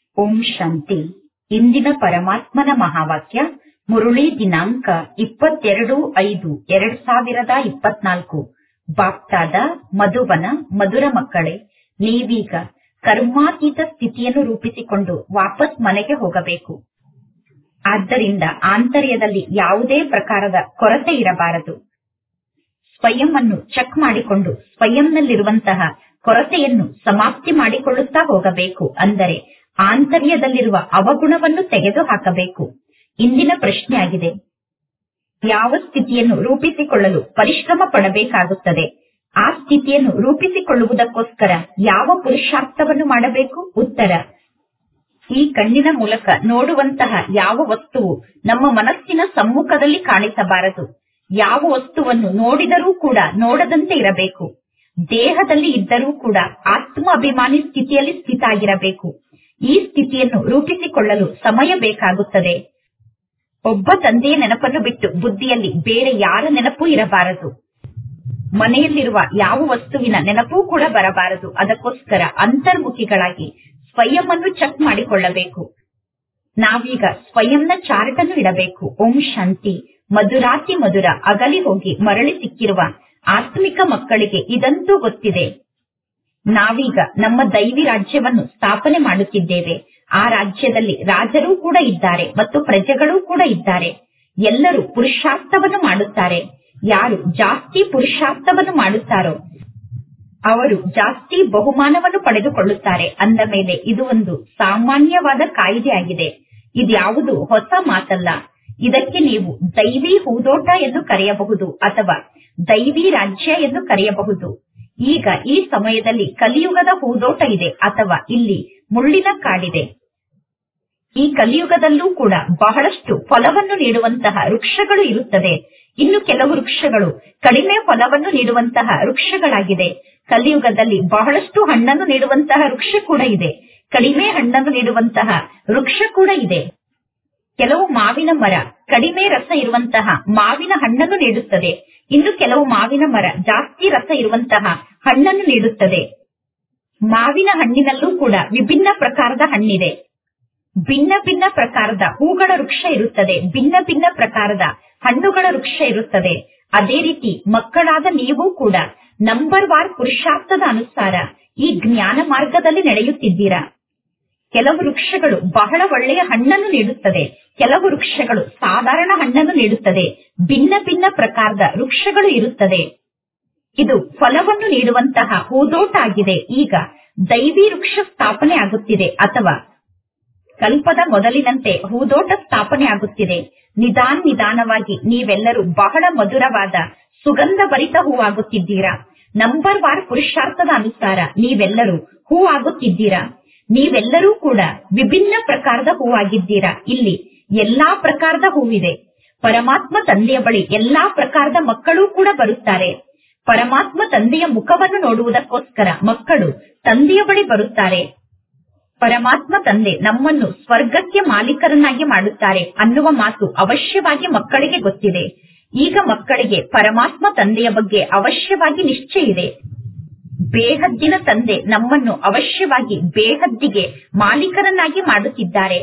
ಓಂ ಶಾಂತಿ ಇಂದಿನ ಪರಮಾತ್ಮನ ಮಹಾವಾಕ್ಯ ಮುರುಳಿ ದಿನಾಂಕ ಇಪ್ಪತ್ತೆರಡು ಐದು ಎರಡ್ ಸಾವಿರದ ಇಪ್ಪತ್ನಾಲ್ಕು ಬಾಪ್ತಾದ ಮಧುಬನ ಮಧುರ ಮಕ್ಕಳೇ ನೀವೀಗ ಕರ್ಮಾತೀತ ಸ್ಥಿತಿಯನ್ನು ರೂಪಿಸಿಕೊಂಡು ವಾಪಸ್ ಮನೆಗೆ ಹೋಗಬೇಕು ಆದ್ದರಿಂದ ಆಂತರ್ಯದಲ್ಲಿ ಯಾವುದೇ ಪ್ರಕಾರದ ಕೊರತೆ ಇರಬಾರದು ಸ್ವಯಂ ಅನ್ನು ಚೆಕ್ ಮಾಡಿಕೊಂಡು ಸ್ವಯಂನಲ್ಲಿರುವಂತಹ ಕೊರತೆಯನ್ನು ಸಮಾಪ್ತಿ ಮಾಡಿಕೊಳ್ಳುತ್ತಾ ಹೋಗಬೇಕು ಅಂದರೆ ಆಂತರ್ಯದಲ್ಲಿರುವ ಅವಗುಣವನ್ನು ತೆಗೆದು ಹಾಕಬೇಕು ಇಂದಿನ ಪ್ರಶ್ನೆಯಾಗಿದೆ ಯಾವ ಸ್ಥಿತಿಯನ್ನು ರೂಪಿಸಿಕೊಳ್ಳಲು ಪರಿಶ್ರಮ ಪಡಬೇಕಾಗುತ್ತದೆ ಆ ಸ್ಥಿತಿಯನ್ನು ರೂಪಿಸಿಕೊಳ್ಳುವುದಕ್ಕೋಸ್ಕರ ಯಾವ ಪುರುಷಾರ್ಥವನ್ನು ಮಾಡಬೇಕು ಉತ್ತರ ಈ ಕಣ್ಣಿನ ಮೂಲಕ ನೋಡುವಂತಹ ಯಾವ ವಸ್ತುವು ನಮ್ಮ ಮನಸ್ಸಿನ ಸಮ್ಮುಖದಲ್ಲಿ ಕಾಣಿಸಬಾರದು ಯಾವ ವಸ್ತುವನ್ನು ನೋಡಿದರೂ ಕೂಡ ನೋಡದಂತೆ ಇರಬೇಕು ದೇಹದಲ್ಲಿ ಇದ್ದರೂ ಕೂಡ ಆತ್ಮ ಅಭಿಮಾನಿ ಸ್ಥಿತಿಯಲ್ಲಿ ಸ್ಥಿತ ಆಗಿರಬೇಕು ಈ ಸ್ಥಿತಿಯನ್ನು ರೂಪಿಸಿಕೊಳ್ಳಲು ಸಮಯ ಬೇಕಾಗುತ್ತದೆ ಒಬ್ಬ ತಂದೆಯ ನೆನಪನ್ನು ಬಿಟ್ಟು ಬುದ್ಧಿಯಲ್ಲಿ ಬೇರೆ ಯಾರ ನೆನಪೂ ಇರಬಾರದು ಮನೆಯಲ್ಲಿರುವ ಯಾವ ವಸ್ತುವಿನ ನೆನಪೂ ಕೂಡ ಬರಬಾರದು ಅದಕ್ಕೋಸ್ಕರ ಅಂತರ್ಮುಖಿಗಳಾಗಿ ಸ್ವಯಂ ಅನ್ನು ಚೆಕ್ ಮಾಡಿಕೊಳ್ಳಬೇಕು ನಾವೀಗ ಸ್ವಯಂನ ಚಾರ್ಟ್ ಅನ್ನು ಇಡಬೇಕು ಓಂ ಶಾಂತಿ ಮಧುರಾತಿ ಮಧುರ ಅಗಲಿ ಹೋಗಿ ಮರಳಿ ಸಿಕ್ಕಿರುವ ಆತ್ಮಿಕ ಮಕ್ಕಳಿಗೆ ಇದಂತೂ ಗೊತ್ತಿದೆ ನಾವೀಗ ನಮ್ಮ ದೈವಿ ರಾಜ್ಯವನ್ನು ಸ್ಥಾಪನೆ ಮಾಡುತ್ತಿದ್ದೇವೆ ಆ ರಾಜ್ಯದಲ್ಲಿ ರಾಜರೂ ಕೂಡ ಇದ್ದಾರೆ ಮತ್ತು ಪ್ರಜೆಗಳೂ ಕೂಡ ಇದ್ದಾರೆ ಎಲ್ಲರೂ ಪುರುಷಾರ್ಥವನ್ನು ಮಾಡುತ್ತಾರೆ ಯಾರು ಜಾಸ್ತಿ ಪುರುಷಾರ್ಥವನ್ನು ಮಾಡುತ್ತಾರೋ ಅವರು ಜಾಸ್ತಿ ಬಹುಮಾನವನ್ನು ಪಡೆದುಕೊಳ್ಳುತ್ತಾರೆ ಅಂದ ಮೇಲೆ ಇದು ಒಂದು ಸಾಮಾನ್ಯವಾದ ಕಾಯಿದೆಯಾಗಿದೆ ಇದ್ಯಾವುದು ಹೊಸ ಮಾತಲ್ಲ ಇದಕ್ಕೆ ನೀವು ದೈವಿ ಹೂದೋಟ ಎಂದು ಕರೆಯಬಹುದು ಅಥವಾ ದೈವಿ ರಾಜ್ಯ ಎಂದು ಕರೆಯಬಹುದು ಈಗ ಈ ಸಮಯದಲ್ಲಿ ಕಲಿಯುಗದ ಹೂದೋಟ ಇದೆ ಅಥವಾ ಇಲ್ಲಿ ಮುಳ್ಳಿನ ಕಾಡಿದೆ ಈ ಕಲಿಯುಗದಲ್ಲೂ ಕೂಡ ಬಹಳಷ್ಟು ಫಲವನ್ನು ನೀಡುವಂತಹ ವೃಕ್ಷಗಳು ಇರುತ್ತದೆ ಇನ್ನು ಕೆಲವು ವೃಕ್ಷಗಳು ಕಡಿಮೆ ಫಲವನ್ನು ನೀಡುವಂತಹ ವೃಕ್ಷಗಳಾಗಿದೆ ಕಲಿಯುಗದಲ್ಲಿ ಬಹಳಷ್ಟು ಹಣ್ಣನ್ನು ನೀಡುವಂತಹ ವೃಕ್ಷ ಕೂಡ ಇದೆ ಕಡಿಮೆ ಹಣ್ಣನ್ನು ನೀಡುವಂತಹ ವೃಕ್ಷ ಕೂಡ ಇದೆ ಕೆಲವು ಮಾವಿನ ಮರ ಕಡಿಮೆ ರಸ ಇರುವಂತಹ ಮಾವಿನ ಹಣ್ಣನ್ನು ನೀಡುತ್ತದೆ ಇನ್ನು ಕೆಲವು ಮಾವಿನ ಮರ ಜಾಸ್ತಿ ರಸ ಇರುವಂತಹ ಹಣ್ಣನ್ನು ನೀಡುತ್ತದೆ ಮಾವಿನ ಹಣ್ಣಿನಲ್ಲೂ ಕೂಡ ವಿಭಿನ್ನ ಪ್ರಕಾರದ ಹಣ್ಣಿದೆ ಭಿನ್ನ ಭಿನ್ನ ಪ್ರಕಾರದ ಹೂಗಳ ವೃಕ್ಷ ಇರುತ್ತದೆ ಭಿನ್ನ ಭಿನ್ನ ಪ್ರಕಾರದ ಹಣ್ಣುಗಳ ವೃಕ್ಷ ಇರುತ್ತದೆ ಅದೇ ರೀತಿ ಮಕ್ಕಳಾದ ನೀವು ಕೂಡ ನಂಬರ್ ವಾರ್ ಪುರುಷಾರ್ಥದ ಅನುಸಾರ ಈ ಜ್ಞಾನ ಮಾರ್ಗದಲ್ಲಿ ನಡೆಯುತ್ತಿದ್ದೀರಾ ಕೆಲವು ವೃಕ್ಷಗಳು ಬಹಳ ಒಳ್ಳೆಯ ಹಣ್ಣನ್ನು ನೀಡುತ್ತದೆ ಕೆಲವು ವೃಕ್ಷಗಳು ಸಾಧಾರಣ ಹಣ್ಣನ್ನು ನೀಡುತ್ತದೆ ಭಿನ್ನ ಭಿನ್ನ ಪ್ರಕಾರದ ವೃಕ್ಷಗಳು ಇರುತ್ತದೆ ಇದು ಫಲವನ್ನು ನೀಡುವಂತಹ ಹೂದೋಟ ಆಗಿದೆ ಈಗ ದೈವಿ ವೃಕ್ಷ ಸ್ಥಾಪನೆ ಆಗುತ್ತಿದೆ ಅಥವಾ ಕಲ್ಪದ ಮೊದಲಿನಂತೆ ಹೂದೋಟ ಸ್ಥಾಪನೆ ಆಗುತ್ತಿದೆ ನಿಧಾನ ನಿಧಾನವಾಗಿ ನೀವೆಲ್ಲರೂ ಬಹಳ ಮಧುರವಾದ ಸುಗಂಧ ಭರಿತ ಹೂವಾಗುತ್ತಿದ್ದೀರಾ ನಂಬರ್ ವಾರ್ ಪುರುಷಾರ್ಥದ ಅನುಸಾರ ನೀವೆಲ್ಲರೂ ಹೂ ಆಗುತ್ತಿದ್ದೀರಾ ನೀವೆಲ್ಲರೂ ಕೂಡ ವಿಭಿನ್ನ ಪ್ರಕಾರದ ಹೂವಾಗಿದ್ದೀರಾ ಇಲ್ಲಿ ಎಲ್ಲಾ ಪ್ರಕಾರದ ಹೂವಿದೆ ಪರಮಾತ್ಮ ತಂದೆಯ ಬಳಿ ಎಲ್ಲಾ ಪ್ರಕಾರದ ಮಕ್ಕಳು ಕೂಡ ಬರುತ್ತಾರೆ ಪರಮಾತ್ಮ ತಂದೆಯ ಮುಖವನ್ನು ನೋಡುವುದಕ್ಕೋಸ್ಕರ ಮಕ್ಕಳು ತಂದೆಯ ಬಳಿ ಬರುತ್ತಾರೆ ಪರಮಾತ್ಮ ತಂದೆ ನಮ್ಮನ್ನು ಸ್ವರ್ಗಕ್ಕೆ ಮಾಲೀಕರನ್ನಾಗಿ ಮಾಡುತ್ತಾರೆ ಅನ್ನುವ ಮಾತು ಅವಶ್ಯವಾಗಿ ಮಕ್ಕಳಿಗೆ ಗೊತ್ತಿದೆ ಈಗ ಮಕ್ಕಳಿಗೆ ಪರಮಾತ್ಮ ತಂದೆಯ ಬಗ್ಗೆ ಅವಶ್ಯವಾಗಿ ನಿಶ್ಚಯ ಇದೆ ಬೇಹದ್ದಿನ ತಂದೆ ನಮ್ಮನ್ನು ಅವಶ್ಯವಾಗಿ ಬೇಹದ್ದಿಗೆ ಮಾಲೀಕರನ್ನಾಗಿ ಮಾಡುತ್ತಿದ್ದಾರೆ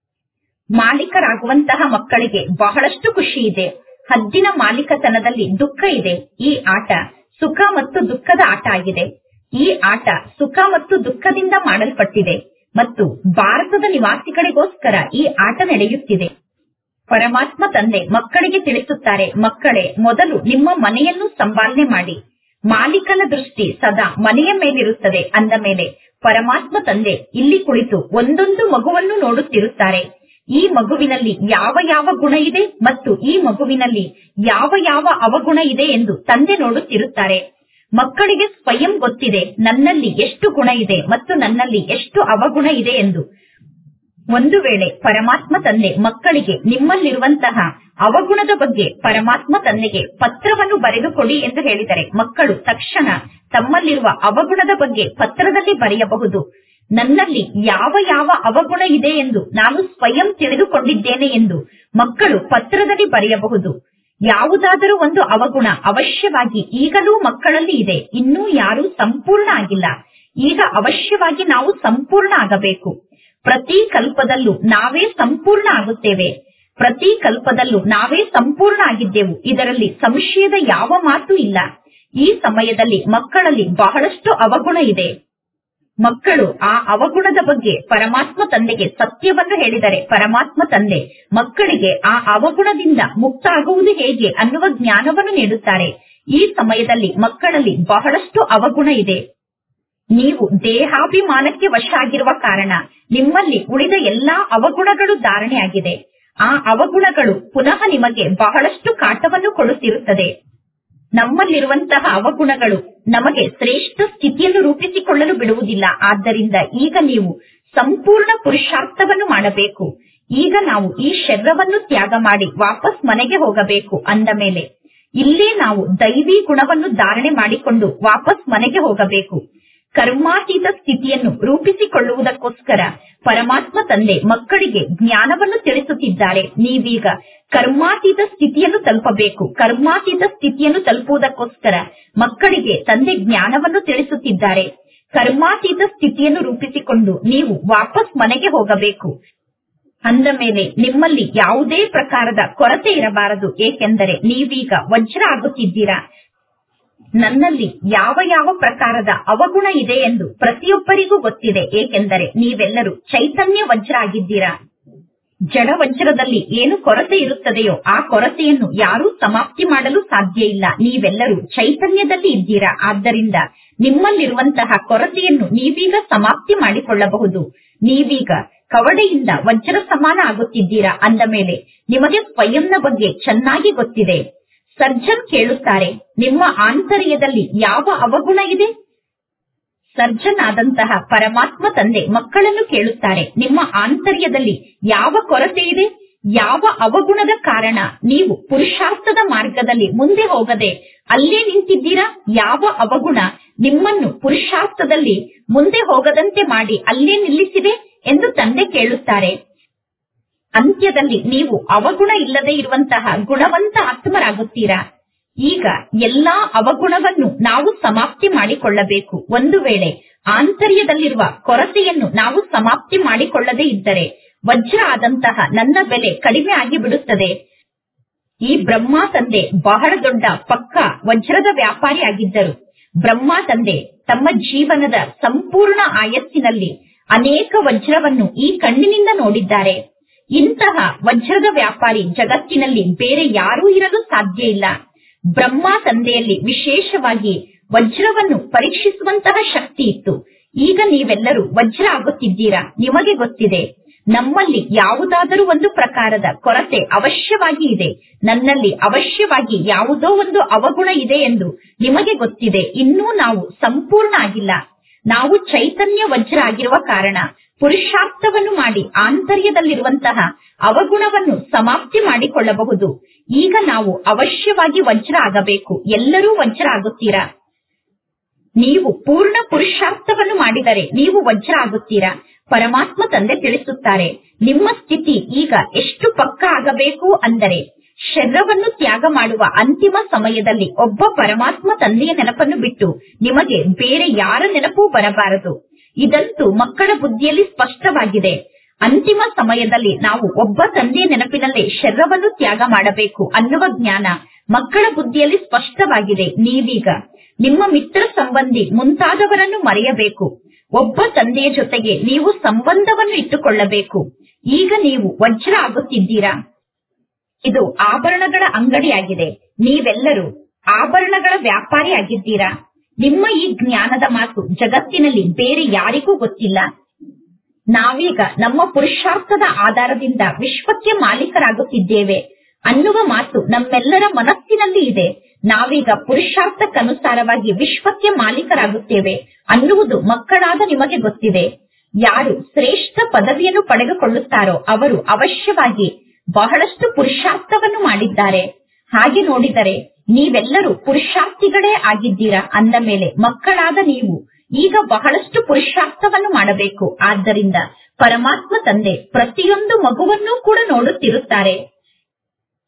ಮಾಲೀಕರಾಗುವಂತಹ ಮಕ್ಕಳಿಗೆ ಬಹಳಷ್ಟು ಖುಷಿ ಇದೆ ಹದ್ದಿನ ಮಾಲೀಕತನದಲ್ಲಿ ದುಃಖ ಇದೆ ಈ ಆಟ ಸುಖ ಮತ್ತು ದುಃಖದ ಆಟ ಆಗಿದೆ ಈ ಆಟ ಸುಖ ಮತ್ತು ದುಃಖದಿಂದ ಮಾಡಲ್ಪಟ್ಟಿದೆ ಮತ್ತು ಭಾರತದ ನಿವಾಸಿಗಳಿಗೋಸ್ಕರ ಈ ಆಟ ನಡೆಯುತ್ತಿದೆ ಪರಮಾತ್ಮ ತಂದೆ ಮಕ್ಕಳಿಗೆ ತಿಳಿಸುತ್ತಾರೆ ಮಕ್ಕಳೇ ಮೊದಲು ನಿಮ್ಮ ಮನೆಯನ್ನು ಸಂಪಾಲನೆ ಮಾಡಿ ಮಾಲೀಕನ ದೃಷ್ಟಿ ಸದಾ ಮನೆಯ ಮೇಲಿರುತ್ತದೆ ಅಂದ ಮೇಲೆ ಪರಮಾತ್ಮ ತಂದೆ ಇಲ್ಲಿ ಕುಳಿತು ಒಂದೊಂದು ಮಗುವನ್ನು ನೋಡುತ್ತಿರುತ್ತಾರೆ ಈ ಮಗುವಿನಲ್ಲಿ ಯಾವ ಯಾವ ಗುಣ ಇದೆ ಮತ್ತು ಈ ಮಗುವಿನಲ್ಲಿ ಯಾವ ಯಾವ ಅವಗುಣ ಇದೆ ಎಂದು ತಂದೆ ನೋಡುತ್ತಿರುತ್ತಾರೆ ಮಕ್ಕಳಿಗೆ ಸ್ವಯಂ ಗೊತ್ತಿದೆ ನನ್ನಲ್ಲಿ ಎಷ್ಟು ಗುಣ ಇದೆ ಮತ್ತು ನನ್ನಲ್ಲಿ ಎಷ್ಟು ಅವಗುಣ ಇದೆ ಎಂದು ಒಂದು ವೇಳೆ ಪರಮಾತ್ಮ ತಂದೆ ಮಕ್ಕಳಿಗೆ ನಿಮ್ಮಲ್ಲಿರುವಂತಹ ಅವಗುಣದ ಬಗ್ಗೆ ಪರಮಾತ್ಮ ತಂದೆಗೆ ಪತ್ರವನ್ನು ಬರೆದು ಕೊಡಿ ಎಂದು ಹೇಳಿದರೆ ಮಕ್ಕಳು ತಕ್ಷಣ ತಮ್ಮಲ್ಲಿರುವ ಅವಗುಣದ ಬಗ್ಗೆ ಪತ್ರದಲ್ಲಿ ಬರೆಯಬಹುದು ನನ್ನಲ್ಲಿ ಯಾವ ಯಾವ ಅವಗುಣ ಇದೆ ಎಂದು ನಾನು ಸ್ವಯಂ ತಿಳಿದುಕೊಂಡಿದ್ದೇನೆ ಎಂದು ಮಕ್ಕಳು ಪತ್ರದಲ್ಲಿ ಬರೆಯಬಹುದು ಯಾವುದಾದರೂ ಒಂದು ಅವಗುಣ ಅವಶ್ಯವಾಗಿ ಈಗಲೂ ಮಕ್ಕಳಲ್ಲಿ ಇದೆ ಇನ್ನೂ ಯಾರೂ ಸಂಪೂರ್ಣ ಆಗಿಲ್ಲ ಈಗ ಅವಶ್ಯವಾಗಿ ನಾವು ಸಂಪೂರ್ಣ ಆಗಬೇಕು ಪ್ರತಿ ಕಲ್ಪದಲ್ಲೂ ನಾವೇ ಸಂಪೂರ್ಣ ಆಗುತ್ತೇವೆ ಪ್ರತಿ ಕಲ್ಪದಲ್ಲೂ ನಾವೇ ಸಂಪೂರ್ಣ ಆಗಿದ್ದೆವು ಇದರಲ್ಲಿ ಸಂಶಯದ ಯಾವ ಮಾತು ಇಲ್ಲ ಈ ಸಮಯದಲ್ಲಿ ಮಕ್ಕಳಲ್ಲಿ ಬಹಳಷ್ಟು ಅವಗುಣ ಇದೆ ಮಕ್ಕಳು ಆ ಅವಗುಣದ ಬಗ್ಗೆ ಪರಮಾತ್ಮ ತಂದೆಗೆ ಸತ್ಯವನ್ನು ಹೇಳಿದರೆ ಪರಮಾತ್ಮ ತಂದೆ ಮಕ್ಕಳಿಗೆ ಆ ಅವಗುಣದಿಂದ ಮುಕ್ತ ಆಗುವುದು ಹೇಗೆ ಅನ್ನುವ ಜ್ಞಾನವನ್ನು ನೀಡುತ್ತಾರೆ ಈ ಸಮಯದಲ್ಲಿ ಮಕ್ಕಳಲ್ಲಿ ಬಹಳಷ್ಟು ಅವಗುಣ ಇದೆ ನೀವು ದೇಹಾಭಿಮಾನಕ್ಕೆ ವಶ ಆಗಿರುವ ಕಾರಣ ನಿಮ್ಮಲ್ಲಿ ಉಳಿದ ಎಲ್ಲಾ ಅವಗುಣಗಳು ಧಾರಣೆಯಾಗಿದೆ ಆ ಅವಗುಣಗಳು ಪುನಃ ನಿಮಗೆ ಬಹಳಷ್ಟು ಕಾಟವನ್ನು ಕೊಡುತ್ತಿರುತ್ತದೆ ನಮ್ಮಲ್ಲಿರುವಂತಹ ಅವಗುಣಗಳು ನಮಗೆ ಶ್ರೇಷ್ಠ ಸ್ಥಿತಿಯನ್ನು ರೂಪಿಸಿಕೊಳ್ಳಲು ಬಿಡುವುದಿಲ್ಲ ಆದ್ದರಿಂದ ಈಗ ನೀವು ಸಂಪೂರ್ಣ ಪುರುಷಾರ್ಥವನ್ನು ಮಾಡಬೇಕು ಈಗ ನಾವು ಈ ಶರೀರವನ್ನು ತ್ಯಾಗ ಮಾಡಿ ವಾಪಸ್ ಮನೆಗೆ ಹೋಗಬೇಕು ಅಂದ ಮೇಲೆ ಇಲ್ಲೇ ನಾವು ದೈವಿ ಗುಣವನ್ನು ಧಾರಣೆ ಮಾಡಿಕೊಂಡು ವಾಪಸ್ ಮನೆಗೆ ಹೋಗಬೇಕು ಕರ್ಮಾತೀತ ಸ್ಥಿತಿಯನ್ನು ರೂಪಿಸಿಕೊಳ್ಳುವುದಕ್ಕೋಸ್ಕರ ಪರಮಾತ್ಮ ತಂದೆ ಮಕ್ಕಳಿಗೆ ಜ್ಞಾನವನ್ನು ತಿಳಿಸುತ್ತಿದ್ದಾರೆ ನೀವೀಗ ಕರ್ಮಾತೀತ ಸ್ಥಿತಿಯನ್ನು ತಲುಪಬೇಕು ಕರ್ಮಾತೀತ ಸ್ಥಿತಿಯನ್ನು ತಲುಪುವುದಕ್ಕೋಸ್ಕರ ಮಕ್ಕಳಿಗೆ ತಂದೆ ಜ್ಞಾನವನ್ನು ತಿಳಿಸುತ್ತಿದ್ದಾರೆ ಕರ್ಮಾತೀತ ಸ್ಥಿತಿಯನ್ನು ರೂಪಿಸಿಕೊಂಡು ನೀವು ವಾಪಸ್ ಮನೆಗೆ ಹೋಗಬೇಕು ಅಂದ ಮೇಲೆ ನಿಮ್ಮಲ್ಲಿ ಯಾವುದೇ ಪ್ರಕಾರದ ಕೊರತೆ ಇರಬಾರದು ಏಕೆಂದರೆ ನೀವೀಗ ವಜ್ರ ಆಗುತ್ತಿದ್ದೀರಾ ನನ್ನಲ್ಲಿ ಯಾವ ಯಾವ ಪ್ರಕಾರದ ಅವಗುಣ ಇದೆ ಎಂದು ಪ್ರತಿಯೊಬ್ಬರಿಗೂ ಗೊತ್ತಿದೆ ಏಕೆಂದರೆ ನೀವೆಲ್ಲರೂ ಚೈತನ್ಯ ವಜ್ರ ಆಗಿದ್ದೀರಾ ಜಡ ವಜ್ರದಲ್ಲಿ ಏನು ಕೊರತೆ ಇರುತ್ತದೆಯೋ ಆ ಕೊರತೆಯನ್ನು ಯಾರೂ ಸಮಾಪ್ತಿ ಮಾಡಲು ಸಾಧ್ಯ ಇಲ್ಲ ನೀವೆಲ್ಲರೂ ಚೈತನ್ಯದಲ್ಲಿ ಇದ್ದೀರಾ ಆದ್ದರಿಂದ ನಿಮ್ಮಲ್ಲಿರುವಂತಹ ಕೊರತೆಯನ್ನು ನೀವೀಗ ಸಮಾಪ್ತಿ ಮಾಡಿಕೊಳ್ಳಬಹುದು ನೀವೀಗ ಕವಡೆಯಿಂದ ವಜ್ರ ಸಮಾನ ಆಗುತ್ತಿದ್ದೀರಾ ಅಂದ ಮೇಲೆ ನಿಮಗೆ ಸ್ವಯಂನ ಬಗ್ಗೆ ಚೆನ್ನಾಗಿ ಗೊತ್ತಿದೆ ಸರ್ಜನ್ ಕೇಳುತ್ತಾರೆ ನಿಮ್ಮ ಆಂತರ್ಯದಲ್ಲಿ ಯಾವ ಅವಗುಣ ಇದೆ ಸರ್ಜನ್ ಆದಂತಹ ಪರಮಾತ್ಮ ತಂದೆ ಮಕ್ಕಳನ್ನು ಕೇಳುತ್ತಾರೆ ನಿಮ್ಮ ಆಂತರ್ಯದಲ್ಲಿ ಯಾವ ಕೊರತೆ ಇದೆ ಯಾವ ಅವಗುಣದ ಕಾರಣ ನೀವು ಪುರುಷಾರ್ಥದ ಮಾರ್ಗದಲ್ಲಿ ಮುಂದೆ ಹೋಗದೆ ಅಲ್ಲೇ ನಿಂತಿದ್ದೀರಾ ಯಾವ ಅವಗುಣ ನಿಮ್ಮನ್ನು ಪುರುಷಾರ್ಥದಲ್ಲಿ ಮುಂದೆ ಹೋಗದಂತೆ ಮಾಡಿ ಅಲ್ಲೇ ನಿಲ್ಲಿಸಿದೆ ಎಂದು ತಂದೆ ಕೇಳುತ್ತಾರೆ ಅಂತ್ಯದಲ್ಲಿ ನೀವು ಅವಗುಣ ಇಲ್ಲದೆ ಇರುವಂತಹ ಗುಣವಂತ ಆತ್ಮರಾಗುತ್ತೀರಾ ಈಗ ಎಲ್ಲಾ ಅವಗುಣವನ್ನು ನಾವು ಸಮಾಪ್ತಿ ಮಾಡಿಕೊಳ್ಳಬೇಕು ಒಂದು ವೇಳೆ ಆಂತರ್ಯದಲ್ಲಿರುವ ಕೊರತೆಯನ್ನು ನಾವು ಸಮಾಪ್ತಿ ಮಾಡಿಕೊಳ್ಳದೇ ಇದ್ದರೆ ವಜ್ರ ಆದಂತಹ ನನ್ನ ಬೆಲೆ ಕಡಿಮೆ ಆಗಿ ಬಿಡುತ್ತದೆ ಈ ಬ್ರಹ್ಮ ತಂದೆ ಬಹಳ ದೊಡ್ಡ ಪಕ್ಕ ವಜ್ರದ ವ್ಯಾಪಾರಿ ಆಗಿದ್ದರು ಬ್ರಹ್ಮ ತಂದೆ ತಮ್ಮ ಜೀವನದ ಸಂಪೂರ್ಣ ಆಯಸ್ಸಿನಲ್ಲಿ ಅನೇಕ ವಜ್ರವನ್ನು ಈ ಕಣ್ಣಿನಿಂದ ನೋಡಿದ್ದಾರೆ ಇಂತಹ ವಜ್ರದ ವ್ಯಾಪಾರಿ ಜಗತ್ತಿನಲ್ಲಿ ಬೇರೆ ಯಾರೂ ಇರಲು ಸಾಧ್ಯ ಇಲ್ಲ ಬ್ರಹ್ಮ ತಂದೆಯಲ್ಲಿ ವಿಶೇಷವಾಗಿ ವಜ್ರವನ್ನು ಪರೀಕ್ಷಿಸುವಂತಹ ಶಕ್ತಿ ಇತ್ತು ಈಗ ನೀವೆಲ್ಲರೂ ವಜ್ರ ಆಗುತ್ತಿದ್ದೀರಾ ನಿಮಗೆ ಗೊತ್ತಿದೆ ನಮ್ಮಲ್ಲಿ ಯಾವುದಾದರೂ ಒಂದು ಪ್ರಕಾರದ ಕೊರತೆ ಅವಶ್ಯವಾಗಿ ಇದೆ ನನ್ನಲ್ಲಿ ಅವಶ್ಯವಾಗಿ ಯಾವುದೋ ಒಂದು ಅವಗುಣ ಇದೆ ಎಂದು ನಿಮಗೆ ಗೊತ್ತಿದೆ ಇನ್ನೂ ನಾವು ಸಂಪೂರ್ಣ ಆಗಿಲ್ಲ ನಾವು ಚೈತನ್ಯ ವಜ್ರ ಆಗಿರುವ ಕಾರಣ ಪುರುಷಾರ್ಥವನ್ನು ಮಾಡಿ ಆಂತರ್ಯದಲ್ಲಿರುವಂತಹ ಅವಗುಣವನ್ನು ಸಮಾಪ್ತಿ ಮಾಡಿಕೊಳ್ಳಬಹುದು ಈಗ ನಾವು ಅವಶ್ಯವಾಗಿ ವಜ್ರ ಆಗಬೇಕು ಎಲ್ಲರೂ ವಜ್ರ ಆಗುತ್ತೀರಾ ನೀವು ಪೂರ್ಣ ಪುರುಷಾರ್ಥವನ್ನು ಮಾಡಿದರೆ ನೀವು ವಜ್ರ ಆಗುತ್ತೀರಾ ಪರಮಾತ್ಮ ತಂದೆ ತಿಳಿಸುತ್ತಾರೆ ನಿಮ್ಮ ಸ್ಥಿತಿ ಈಗ ಎಷ್ಟು ಪಕ್ಕ ಆಗಬೇಕು ಅಂದರೆ ಶರೀರವನ್ನು ತ್ಯಾಗ ಮಾಡುವ ಅಂತಿಮ ಸಮಯದಲ್ಲಿ ಒಬ್ಬ ಪರಮಾತ್ಮ ತಂದೆಯ ನೆನಪನ್ನು ಬಿಟ್ಟು ನಿಮಗೆ ಬೇರೆ ಯಾರ ನೆನಪೂ ಬರಬಾರದು ಇದಂತೂ ಮಕ್ಕಳ ಬುದ್ಧಿಯಲ್ಲಿ ಸ್ಪಷ್ಟವಾಗಿದೆ ಅಂತಿಮ ಸಮಯದಲ್ಲಿ ನಾವು ಒಬ್ಬ ತಂದೆಯ ನೆನಪಿನಲ್ಲೇ ಶರೀರವನ್ನು ತ್ಯಾಗ ಮಾಡಬೇಕು ಅನ್ನುವ ಜ್ಞಾನ ಮಕ್ಕಳ ಬುದ್ಧಿಯಲ್ಲಿ ಸ್ಪಷ್ಟವಾಗಿದೆ ನೀವೀಗ ನಿಮ್ಮ ಮಿತ್ರ ಸಂಬಂಧಿ ಮುಂತಾದವರನ್ನು ಮರೆಯಬೇಕು ಒಬ್ಬ ತಂದೆಯ ಜೊತೆಗೆ ನೀವು ಸಂಬಂಧವನ್ನು ಇಟ್ಟುಕೊಳ್ಳಬೇಕು ಈಗ ನೀವು ವಜ್ರ ಆಗುತ್ತಿದ್ದೀರಾ ಇದು ಆಭರಣಗಳ ಅಂಗಡಿಯಾಗಿದೆ ನೀವೆಲ್ಲರೂ ಆಭರಣಗಳ ವ್ಯಾಪಾರಿ ಆಗಿದ್ದೀರಾ ನಿಮ್ಮ ಈ ಜ್ಞಾನದ ಮಾತು ಜಗತ್ತಿನಲ್ಲಿ ಬೇರೆ ಯಾರಿಗೂ ಗೊತ್ತಿಲ್ಲ ನಾವೀಗ ನಮ್ಮ ಪುರುಷಾರ್ಥದ ಆಧಾರದಿಂದ ವಿಶ್ವಕ್ಕೆ ಮಾಲೀಕರಾಗುತ್ತಿದ್ದೇವೆ ಅನ್ನುವ ಮಾತು ನಮ್ಮೆಲ್ಲರ ಮನಸ್ಸಿನಲ್ಲಿ ಇದೆ ನಾವೀಗ ಪುರುಷಾರ್ಥಕ್ಕನುಸಾರವಾಗಿ ವಿಶ್ವಕ್ಕೆ ಮಾಲೀಕರಾಗುತ್ತೇವೆ ಅನ್ನುವುದು ಮಕ್ಕಳಾದ ನಿಮಗೆ ಗೊತ್ತಿದೆ ಯಾರು ಶ್ರೇಷ್ಠ ಪದವಿಯನ್ನು ಪಡೆದುಕೊಳ್ಳುತ್ತಾರೋ ಅವರು ಅವಶ್ಯವಾಗಿ ಬಹಳಷ್ಟು ಪುರುಷಾರ್ಥವನ್ನು ಮಾಡಿದ್ದಾರೆ ಹಾಗೆ ನೋಡಿದರೆ ನೀವೆಲ್ಲರೂ ಪುರುಷಾರ್ಥಿಗಳೇ ಆಗಿದ್ದೀರಾ ಅಂದ ಮೇಲೆ ಮಕ್ಕಳಾದ ನೀವು ಈಗ ಬಹಳಷ್ಟು ಪುರುಷಾರ್ಥವನ್ನು ಮಾಡಬೇಕು ಆದ್ದರಿಂದ ಪರಮಾತ್ಮ ತಂದೆ ಪ್ರತಿಯೊಂದು ಮಗುವನ್ನೂ ಕೂಡ ನೋಡುತ್ತಿರುತ್ತಾರೆ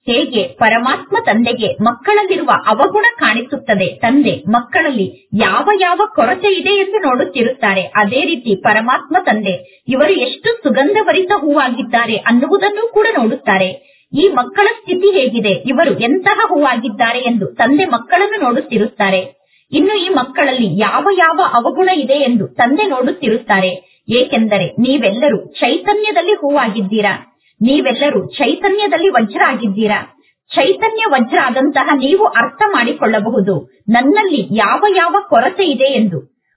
ಹೇಗೆ ಪರಮಾತ್ಮ ತಂದೆಗೆ ಮಕ್ಕಳಲ್ಲಿರುವ ಅವಗುಣ ಕಾಣಿಸುತ್ತದೆ ತಂದೆ ಮಕ್ಕಳಲ್ಲಿ ಯಾವ ಯಾವ ಕೊರತೆ ಇದೆ ಎಂದು ನೋಡುತ್ತಿರುತ್ತಾರೆ ಅದೇ ರೀತಿ ಪರಮಾತ್ಮ ತಂದೆ ಇವರು ಎಷ್ಟು ಸುಗಂಧಭರಿತ ಹೂವಾಗಿದ್ದಾರೆ ಅನ್ನುವುದನ್ನು ಕೂಡ ನೋಡುತ್ತಾರೆ ಈ ಮಕ್ಕಳ ಸ್ಥಿತಿ ಹೇಗಿದೆ ಇವರು ಎಂತಹ ಹೂವಾಗಿದ್ದಾರೆ ಎಂದು ತಂದೆ ಮಕ್ಕಳನ್ನು ನೋಡುತ್ತಿರುತ್ತಾರೆ ಇನ್ನು ಈ ಮಕ್ಕಳಲ್ಲಿ ಯಾವ ಯಾವ ಅವಗುಣ ಇದೆ ಎಂದು ತಂದೆ ನೋಡುತ್ತಿರುತ್ತಾರೆ ಏಕೆಂದರೆ ನೀವೆಲ್ಲರೂ ಚೈತನ್ಯದಲ್ಲಿ ಹೂವಾಗಿದ್ದೀರಾ ನೀವೆಲ್ಲರೂ ಚೈತನ್ಯದಲ್ಲಿ ವಜ್ರ ಆಗಿದ್ದೀರಾ ಚೈತನ್ಯ ವಜ್ರ ಆದಂತಹ ನೀವು ಅರ್ಥ ಮಾಡಿಕೊಳ್ಳಬಹುದು ನನ್ನಲ್ಲಿ ಯಾವ ಯಾವ ಕೊರತೆ ಇದೆ ಎಂದು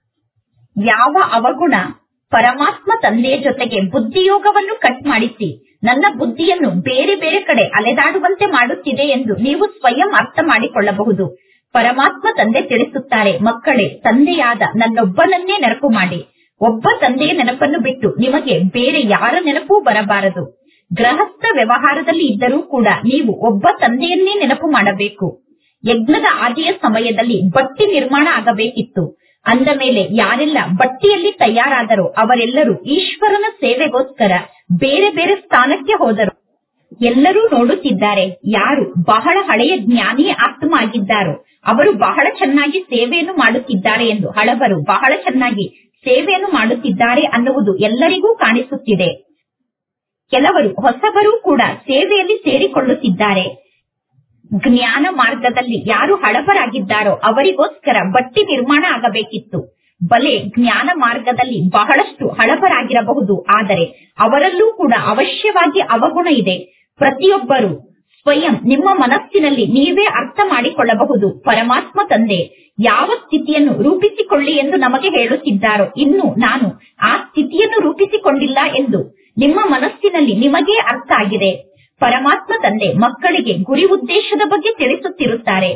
ಯಾವ ಅವಗುಣ ಪರಮಾತ್ಮ ತಂದೆಯ ಜೊತೆಗೆ ಬುದ್ಧಿಯೋಗವನ್ನು ಕಟ್ ಮಾಡಿಸಿ ನನ್ನ ಬುದ್ಧಿಯನ್ನು ಬೇರೆ ಬೇರೆ ಕಡೆ ಅಲೆದಾಡುವಂತೆ ಮಾಡುತ್ತಿದೆ ಎಂದು ನೀವು ಸ್ವಯಂ ಅರ್ಥ ಮಾಡಿಕೊಳ್ಳಬಹುದು ಪರಮಾತ್ಮ ತಂದೆ ತಿಳಿಸುತ್ತಾರೆ ಮಕ್ಕಳೇ ತಂದೆಯಾದ ನನ್ನೊಬ್ಬನನ್ನೇ ನೆನಪು ಮಾಡಿ ಒಬ್ಬ ತಂದೆಯ ನೆನಪನ್ನು ಬಿಟ್ಟು ನಿಮಗೆ ಬೇರೆ ಯಾರ ನೆನಪೂ ಬರಬಾರದು ಗೃಹಸ್ಥ ವ್ಯವಹಾರದಲ್ಲಿ ಇದ್ದರೂ ಕೂಡ ನೀವು ಒಬ್ಬ ತಂದೆಯನ್ನೇ ನೆನಪು ಮಾಡಬೇಕು ಯಜ್ಞದ ಆದಿಯ ಸಮಯದಲ್ಲಿ ಬಟ್ಟಿ ನಿರ್ಮಾಣ ಆಗಬೇಕಿತ್ತು ಅಂದ ಮೇಲೆ ಯಾರೆಲ್ಲ ಬಟ್ಟಿಯಲ್ಲಿ ತಯಾರಾದರೋ ಅವರೆಲ್ಲರೂ ಈಶ್ವರನ ಸೇವೆಗೋಸ್ಕರ ಬೇರೆ ಬೇರೆ ಸ್ಥಾನಕ್ಕೆ ಹೋದರು ಎಲ್ಲರೂ ನೋಡುತ್ತಿದ್ದಾರೆ ಯಾರು ಬಹಳ ಹಳೆಯ ಜ್ಞಾನಿ ಆತ್ಮ ಆಗಿದ್ದಾರೋ ಅವರು ಬಹಳ ಚೆನ್ನಾಗಿ ಸೇವೆಯನ್ನು ಮಾಡುತ್ತಿದ್ದಾರೆ ಎಂದು ಹಳಬರು ಬಹಳ ಚೆನ್ನಾಗಿ ಸೇವೆಯನ್ನು ಮಾಡುತ್ತಿದ್ದಾರೆ ಅನ್ನುವುದು ಎಲ್ಲರಿಗೂ ಕಾಣಿಸುತ್ತಿದೆ ಕೆಲವರು ಹೊಸಬರು ಕೂಡ ಸೇವೆಯಲ್ಲಿ ಸೇರಿಕೊಳ್ಳುತ್ತಿದ್ದಾರೆ ಜ್ಞಾನ ಮಾರ್ಗದಲ್ಲಿ ಯಾರು ಹಳಬರಾಗಿದ್ದಾರೋ ಅವರಿಗೋಸ್ಕರ ಬಟ್ಟಿ ನಿರ್ಮಾಣ ಆಗಬೇಕಿತ್ತು ಬಲೆ ಜ್ಞಾನ ಮಾರ್ಗದಲ್ಲಿ ಬಹಳಷ್ಟು ಹಳಬರಾಗಿರಬಹುದು ಆದರೆ ಅವರಲ್ಲೂ ಕೂಡ ಅವಶ್ಯವಾಗಿ ಅವಗುಣ ಇದೆ ಪ್ರತಿಯೊಬ್ಬರು ಸ್ವಯಂ ನಿಮ್ಮ ಮನಸ್ಸಿನಲ್ಲಿ ನೀವೇ ಅರ್ಥ ಮಾಡಿಕೊಳ್ಳಬಹುದು ಪರಮಾತ್ಮ ತಂದೆ ಯಾವ ಸ್ಥಿತಿಯನ್ನು ರೂಪಿಸಿಕೊಳ್ಳಿ ಎಂದು ನಮಗೆ ಹೇಳುತ್ತಿದ್ದಾರೋ ಇನ್ನು ನಾನು ಆ ಸ್ಥಿತಿಯನ್ನು ರೂಪಿಸಿಕೊಂಡಿಲ್ಲ ಎಂದು ನಿಮ್ಮ ಮನಸ್ಸಿನಲ್ಲಿ ನಿಮಗೇ ಅರ್ಥ ಆಗಿದೆ ಪರಮಾತ್ಮ ತಂದೆ ಮಕ್ಕಳಿಗೆ ಗುರಿ ಉದ್ದೇಶದ ಬಗ್ಗೆ ತಿಳಿಸುತ್ತಿರುತ್ತಾರೆ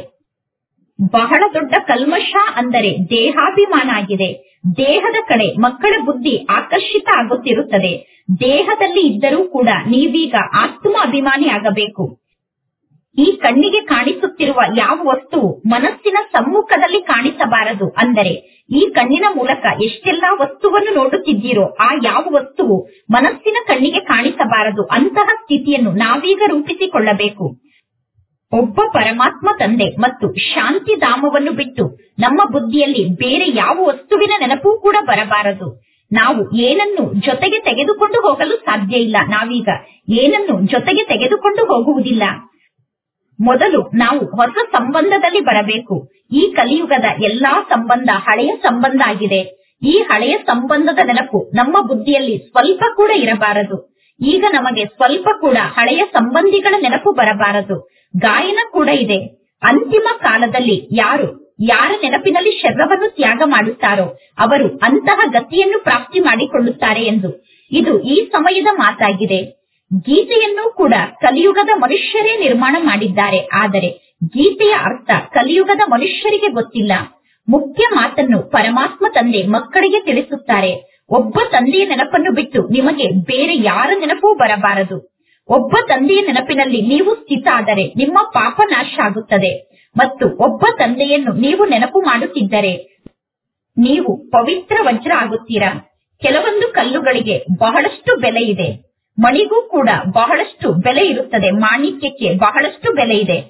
ಬಹಳ ದೊಡ್ಡ ಕಲ್ಮಶ ಅಂದರೆ ದೇಹಾಭಿಮಾನ ಆಗಿದೆ ದೇಹದ ಕಡೆ ಮಕ್ಕಳ ಬುದ್ಧಿ ಆಕರ್ಷಿತ ಆಗುತ್ತಿರುತ್ತದೆ ದೇಹದಲ್ಲಿ ಇದ್ದರೂ ಕೂಡ ನೀವೀಗ ಆತ್ಮ ಅಭಿಮಾನಿ ಆಗಬೇಕು ಈ ಕಣ್ಣಿಗೆ ಕಾಣಿಸುತ್ತಿರುವ ಯಾವ ವಸ್ತುವು ಮನಸ್ಸಿನ ಸಮ್ಮುಖದಲ್ಲಿ ಕಾಣಿಸಬಾರದು ಅಂದರೆ ಈ ಕಣ್ಣಿನ ಮೂಲಕ ಎಷ್ಟೆಲ್ಲಾ ವಸ್ತುವನ್ನು ನೋಡುತ್ತಿದ್ದೀರೋ ಆ ಯಾವ ವಸ್ತುವು ಮನಸ್ಸಿನ ಕಣ್ಣಿಗೆ ಕಾಣಿಸಬಾರದು ಅಂತಹ ಸ್ಥಿತಿಯನ್ನು ನಾವೀಗ ರೂಪಿಸಿಕೊಳ್ಳಬೇಕು ಒಬ್ಬ ಪರಮಾತ್ಮ ತಂದೆ ಮತ್ತು ಶಾಂತಿ ಧಾಮವನ್ನು ಬಿಟ್ಟು ನಮ್ಮ ಬುದ್ಧಿಯಲ್ಲಿ ಬೇರೆ ಯಾವ ವಸ್ತುವಿನ ನೆನಪೂ ಕೂಡ ಬರಬಾರದು ನಾವು ಏನನ್ನು ಜೊತೆಗೆ ತೆಗೆದುಕೊಂಡು ಹೋಗಲು ಸಾಧ್ಯ ಇಲ್ಲ ನಾವೀಗ ಏನನ್ನು ಜೊತೆಗೆ ತೆಗೆದುಕೊಂಡು ಹೋಗುವುದಿಲ್ಲ ಮೊದಲು ನಾವು ಹೊಸ ಸಂಬಂಧದಲ್ಲಿ ಬರಬೇಕು ಈ ಕಲಿಯುಗದ ಎಲ್ಲಾ ಸಂಬಂಧ ಹಳೆಯ ಸಂಬಂಧ ಆಗಿದೆ ಈ ಹಳೆಯ ಸಂಬಂಧದ ನೆನಪು ನಮ್ಮ ಬುದ್ಧಿಯಲ್ಲಿ ಸ್ವಲ್ಪ ಕೂಡ ಇರಬಾರದು ಈಗ ನಮಗೆ ಸ್ವಲ್ಪ ಕೂಡ ಹಳೆಯ ಸಂಬಂಧಿಗಳ ನೆನಪು ಬರಬಾರದು ಗಾಯನ ಕೂಡ ಇದೆ ಅಂತಿಮ ಕಾಲದಲ್ಲಿ ಯಾರು ಯಾರ ನೆನಪಿನಲ್ಲಿ ಶರೀರವನ್ನು ತ್ಯಾಗ ಮಾಡುತ್ತಾರೋ ಅವರು ಅಂತಹ ಗತಿಯನ್ನು ಪ್ರಾಪ್ತಿ ಮಾಡಿಕೊಳ್ಳುತ್ತಾರೆ ಎಂದು ಇದು ಈ ಸಮಯದ ಮಾತಾಗಿದೆ ಗೀತೆಯನ್ನು ಕೂಡ ಕಲಿಯುಗದ ಮನುಷ್ಯರೇ ನಿರ್ಮಾಣ ಮಾಡಿದ್ದಾರೆ ಆದರೆ ಗೀತೆಯ ಅರ್ಥ ಕಲಿಯುಗದ ಮನುಷ್ಯರಿಗೆ ಗೊತ್ತಿಲ್ಲ ಮುಖ್ಯ ಮಾತನ್ನು ಪರಮಾತ್ಮ ತಂದೆ ಮಕ್ಕಳಿಗೆ ತಿಳಿಸುತ್ತಾರೆ ಒಬ್ಬ ತಂದೆಯ ನೆನಪನ್ನು ಬಿಟ್ಟು ನಿಮಗೆ ಬೇರೆ ಯಾರ ನೆನಪೂ ಬರಬಾರದು ಒಬ್ಬ ತಂದೆಯ ನೆನಪಿನಲ್ಲಿ ನೀವು ಸ್ಥಿತ ಆದರೆ ನಿಮ್ಮ ಪಾಪ ನಾಶ ಆಗುತ್ತದೆ ಮತ್ತು ಒಬ್ಬ ತಂದೆಯನ್ನು ನೀವು ನೆನಪು ಮಾಡುತ್ತಿದ್ದರೆ ನೀವು ಪವಿತ್ರ ವಜ್ರ ಆಗುತ್ತೀರಾ ಕೆಲವೊಂದು ಕಲ್ಲುಗಳಿಗೆ ಬಹಳಷ್ಟು ಬೆಲೆ ಇದೆ ಮಣಿಗೂ ಕೂಡ ಬಹಳಷ್ಟು ಬೆಲೆ ಇರುತ್ತದೆ ಮಾಣಿಕ್ಯಕ್ಕೆ ಬಹಳಷ್ಟು ಬೆಲೆ ಇದೆ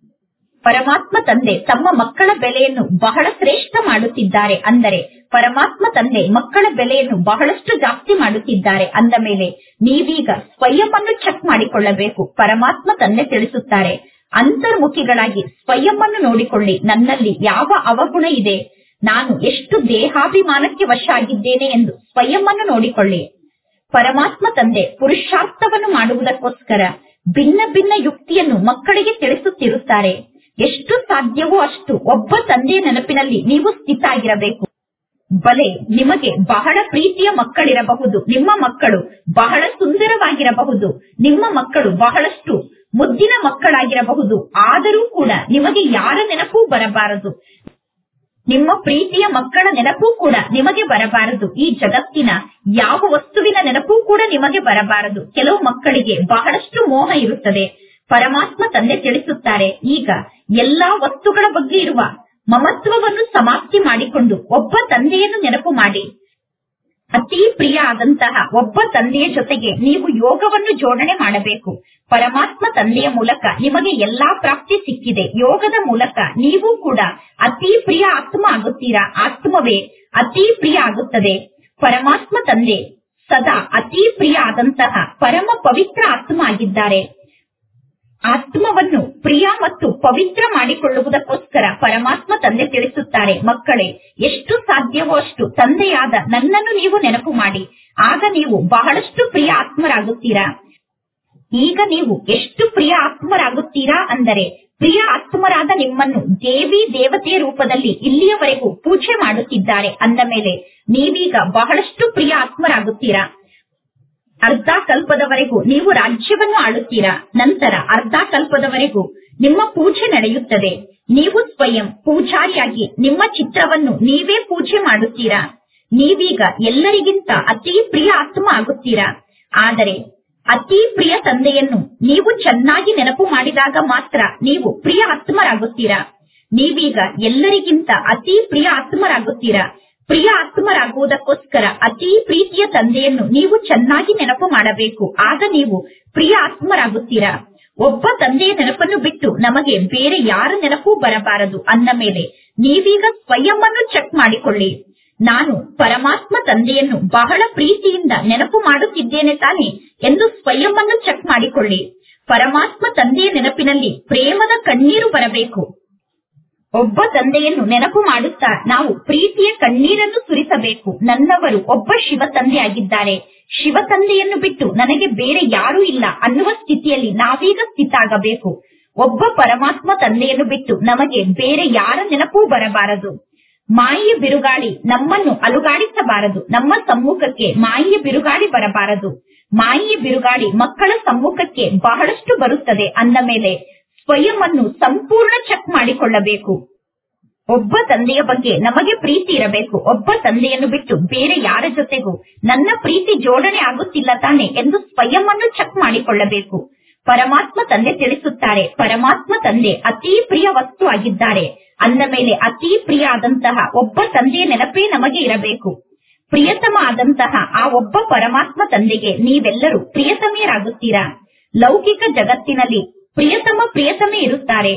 ಪರಮಾತ್ಮ ತಂದೆ ತಮ್ಮ ಮಕ್ಕಳ ಬೆಲೆಯನ್ನು ಬಹಳ ಶ್ರೇಷ್ಠ ಮಾಡುತ್ತಿದ್ದಾರೆ ಅಂದರೆ ಪರಮಾತ್ಮ ತಂದೆ ಮಕ್ಕಳ ಬೆಲೆಯನ್ನು ಬಹಳಷ್ಟು ಜಾಸ್ತಿ ಮಾಡುತ್ತಿದ್ದಾರೆ ಅಂದ ಮೇಲೆ ನೀವೀಗ ಸ್ವಯಂ ಅನ್ನು ಚೆಕ್ ಮಾಡಿಕೊಳ್ಳಬೇಕು ಪರಮಾತ್ಮ ತಂದೆ ತಿಳಿಸುತ್ತಾರೆ ಅಂತರ್ಮುಖಿಗಳಾಗಿ ಸ್ವಯಂ ಅನ್ನು ನೋಡಿಕೊಳ್ಳಿ ನನ್ನಲ್ಲಿ ಯಾವ ಅವಗುಣ ಇದೆ ನಾನು ಎಷ್ಟು ದೇಹಾಭಿಮಾನಕ್ಕೆ ವಶ ಆಗಿದ್ದೇನೆ ಎಂದು ಸ್ವಯಂ ಅನ್ನು ನೋಡಿಕೊಳ್ಳಿ ಪರಮಾತ್ಮ ತಂದೆ ಪುರುಷಾರ್ಥವನ್ನು ಮಾಡುವುದಕ್ಕೋಸ್ಕರ ಭಿನ್ನ ಭಿನ್ನ ಯುಕ್ತಿಯನ್ನು ಮಕ್ಕಳಿಗೆ ತಿಳಿಸುತ್ತಿರುತ್ತಾರೆ ಎಷ್ಟು ಸಾಧ್ಯವೋ ಅಷ್ಟು ಒಬ್ಬ ತಂದೆಯ ನೆನಪಿನಲ್ಲಿ ನೀವು ಸ್ಥಿತ ಆಗಿರಬೇಕು ಬಲೆ ನಿಮಗೆ ಬಹಳ ಪ್ರೀತಿಯ ಮಕ್ಕಳಿರಬಹುದು ನಿಮ್ಮ ಮಕ್ಕಳು ಬಹಳ ಸುಂದರವಾಗಿರಬಹುದು ನಿಮ್ಮ ಮಕ್ಕಳು ಬಹಳಷ್ಟು ಮುದ್ದಿನ ಮಕ್ಕಳಾಗಿರಬಹುದು ಆದರೂ ಕೂಡ ನಿಮಗೆ ಯಾರ ನೆನಪೂ ಬರಬಾರದು ನಿಮ್ಮ ಪ್ರೀತಿಯ ಮಕ್ಕಳ ನೆನಪೂ ಕೂಡ ನಿಮಗೆ ಬರಬಾರದು ಈ ಜಗತ್ತಿನ ಯಾವ ವಸ್ತುವಿನ ನೆನಪೂ ಕೂಡ ನಿಮಗೆ ಬರಬಾರದು ಕೆಲವು ಮಕ್ಕಳಿಗೆ ಬಹಳಷ್ಟು ಮೋಹ ಇರುತ್ತದೆ ಪರಮಾತ್ಮ ತಂದೆ ತಿಳಿಸುತ್ತಾರೆ ಈಗ ಎಲ್ಲಾ ವಸ್ತುಗಳ ಬಗ್ಗೆ ಇರುವ ಮಮತ್ವವನ್ನು ಸಮಾಪ್ತಿ ಮಾಡಿಕೊಂಡು ಒಬ್ಬ ತಂದೆಯನ್ನು ನೆನಪು ಮಾಡಿ ಅತಿ ಪ್ರಿಯ ಆದಂತಹ ಒಬ್ಬ ತಂದೆಯ ಜೊತೆಗೆ ನೀವು ಯೋಗವನ್ನು ಜೋಡಣೆ ಮಾಡಬೇಕು ಪರಮಾತ್ಮ ತಂದೆಯ ಮೂಲಕ ನಿಮಗೆ ಎಲ್ಲಾ ಪ್ರಾಪ್ತಿ ಸಿಕ್ಕಿದೆ ಯೋಗದ ಮೂಲಕ ನೀವು ಕೂಡ ಅತಿ ಪ್ರಿಯ ಆತ್ಮ ಆಗುತ್ತೀರಾ ಆತ್ಮವೇ ಅತಿ ಪ್ರಿಯ ಆಗುತ್ತದೆ ಪರಮಾತ್ಮ ತಂದೆ ಸದಾ ಅತಿ ಪ್ರಿಯ ಆದಂತಹ ಪರಮ ಪವಿತ್ರ ಆತ್ಮ ಆಗಿದ್ದಾರೆ ಆತ್ಮವನ್ನು ಪ್ರಿಯ ಮತ್ತು ಪವಿತ್ರ ಮಾಡಿಕೊಳ್ಳುವುದಕ್ಕೋಸ್ಕರ ಪರಮಾತ್ಮ ತಂದೆ ತಿಳಿಸುತ್ತಾರೆ ಮಕ್ಕಳೇ ಎಷ್ಟು ಸಾಧ್ಯವೋ ಅಷ್ಟು ತಂದೆಯಾದ ನನ್ನನ್ನು ನೀವು ನೆನಪು ಮಾಡಿ ಆಗ ನೀವು ಬಹಳಷ್ಟು ಪ್ರಿಯ ಆತ್ಮರಾಗುತ್ತೀರಾ ಈಗ ನೀವು ಎಷ್ಟು ಪ್ರಿಯ ಆತ್ಮರಾಗುತ್ತೀರಾ ಅಂದರೆ ಪ್ರಿಯ ಆತ್ಮರಾದ ನಿಮ್ಮನ್ನು ದೇವಿ ದೇವತೆಯ ರೂಪದಲ್ಲಿ ಇಲ್ಲಿಯವರೆಗೂ ಪೂಜೆ ಮಾಡುತ್ತಿದ್ದಾರೆ ಅಂದ ಮೇಲೆ ನೀವೀಗ ಬಹಳಷ್ಟು ಪ್ರಿಯ ಆತ್ಮರಾಗುತ್ತೀರಾ ಅರ್ಧ ಕಲ್ಪದವರೆಗೂ ನೀವು ರಾಜ್ಯವನ್ನು ಆಳುತ್ತೀರಾ ನಂತರ ಅರ್ಧ ಕಲ್ಪದವರೆಗೂ ನಿಮ್ಮ ಪೂಜೆ ನಡೆಯುತ್ತದೆ ನೀವು ಸ್ವಯಂ ಪೂಜಾರಿಯಾಗಿ ನಿಮ್ಮ ಚಿತ್ರವನ್ನು ನೀವೇ ಪೂಜೆ ಮಾಡುತ್ತೀರಾ ನೀವೀಗ ಎಲ್ಲರಿಗಿಂತ ಅತಿ ಪ್ರಿಯ ಆತ್ಮ ಆಗುತ್ತೀರಾ ಆದರೆ ಅತಿ ಪ್ರಿಯ ತಂದೆಯನ್ನು ನೀವು ಚೆನ್ನಾಗಿ ನೆನಪು ಮಾಡಿದಾಗ ಮಾತ್ರ ನೀವು ಪ್ರಿಯ ಆತ್ಮರಾಗುತ್ತೀರಾ ನೀವೀಗ ಎಲ್ಲರಿಗಿಂತ ಅತಿ ಪ್ರಿಯ ಆತ್ಮರಾಗುತ್ತೀರಾ ಪ್ರಿಯ ಆತ್ಮರಾಗುವುದಕ್ಕೋಸ್ಕರ ಅತಿ ಪ್ರೀತಿಯ ತಂದೆಯನ್ನು ನೀವು ಚೆನ್ನಾಗಿ ನೆನಪು ಮಾಡಬೇಕು ಆಗ ನೀವು ಪ್ರಿಯ ಆತ್ಮರಾಗುತ್ತೀರಾ ಒಬ್ಬ ತಂದೆಯ ನೆನಪನ್ನು ಬಿಟ್ಟು ನಮಗೆ ಬೇರೆ ಯಾರ ನೆನಪೂ ಬರಬಾರದು ಅಂದ ಮೇಲೆ ನೀವೀಗ ಸ್ವಯಂ ಅನ್ನು ಚೆಕ್ ಮಾಡಿಕೊಳ್ಳಿ ನಾನು ಪರಮಾತ್ಮ ತಂದೆಯನ್ನು ಬಹಳ ಪ್ರೀತಿಯಿಂದ ನೆನಪು ಮಾಡುತ್ತಿದ್ದೇನೆ ತಾನೆ ಎಂದು ಸ್ವಯಂ ಅನ್ನು ಚೆಕ್ ಮಾಡಿಕೊಳ್ಳಿ ಪರಮಾತ್ಮ ತಂದೆಯ ನೆನಪಿನಲ್ಲಿ ಪ್ರೇಮದ ಕಣ್ಣೀರು ಬರಬೇಕು ಒಬ್ಬ ತಂದೆಯನ್ನು ನೆನಪು ಮಾಡುತ್ತಾ ನಾವು ಪ್ರೀತಿಯ ಕಣ್ಣೀರನ್ನು ಸುರಿಸಬೇಕು ನನ್ನವರು ಒಬ್ಬ ಶಿವ ತಂದೆ ಆಗಿದ್ದಾರೆ ಶಿವ ತಂದೆಯನ್ನು ಬಿಟ್ಟು ನನಗೆ ಬೇರೆ ಯಾರೂ ಇಲ್ಲ ಅನ್ನುವ ಸ್ಥಿತಿಯಲ್ಲಿ ನಾವೀಗ ಸ್ಥಿತಾಗಬೇಕು ಒಬ್ಬ ಪರಮಾತ್ಮ ತಂದೆಯನ್ನು ಬಿಟ್ಟು ನಮಗೆ ಬೇರೆ ಯಾರ ನೆನಪೂ ಬರಬಾರದು ಮಾಯಿಯ ಬಿರುಗಾಳಿ ನಮ್ಮನ್ನು ಅಲುಗಾಡಿಸಬಾರದು ನಮ್ಮ ಸಮ್ಮುಖಕ್ಕೆ ಮಾಯಿಯ ಬಿರುಗಾಳಿ ಬರಬಾರದು ಮಾಯಿಯ ಬಿರುಗಾಳಿ ಮಕ್ಕಳ ಸಮ್ಮುಖಕ್ಕೆ ಬಹಳಷ್ಟು ಬರುತ್ತದೆ ಅಂದ ಮೇಲೆ ಸ್ವಯಂ ಅನ್ನು ಸಂಪೂರ್ಣ ಚೆಕ್ ಮಾಡಿಕೊಳ್ಳಬೇಕು ಒಬ್ಬ ತಂದೆಯ ಬಗ್ಗೆ ನಮಗೆ ಪ್ರೀತಿ ಇರಬೇಕು ಒಬ್ಬ ತಂದೆಯನ್ನು ಬಿಟ್ಟು ಬೇರೆ ಯಾರ ಜೊತೆಗೂ ನನ್ನ ಪ್ರೀತಿ ಜೋಡಣೆ ಆಗುತ್ತಿಲ್ಲ ತಾನೆ ಎಂದು ಸ್ವಯಂ ಅನ್ನು ಚೆಕ್ ಮಾಡಿಕೊಳ್ಳಬೇಕು ಪರಮಾತ್ಮ ತಂದೆ ತಿಳಿಸುತ್ತಾರೆ ಪರಮಾತ್ಮ ತಂದೆ ಅತಿ ಪ್ರಿಯ ವಸ್ತು ಆಗಿದ್ದಾರೆ ಅಂದ ಮೇಲೆ ಅತಿ ಪ್ರಿಯ ಆದಂತಹ ಒಬ್ಬ ತಂದೆಯ ನೆನಪೇ ನಮಗೆ ಇರಬೇಕು ಪ್ರಿಯತಮ ಆದಂತಹ ಆ ಒಬ್ಬ ಪರಮಾತ್ಮ ತಂದೆಗೆ ನೀವೆಲ್ಲರೂ ಪ್ರಿಯತಮೆಯರಾಗುತ್ತೀರಾ ಲೌಕಿಕ ಜಗತ್ತಿನಲ್ಲಿ ಪ್ರಿಯತಮ ಪ್ರಿಯತಮೆ ಇರುತ್ತಾರೆ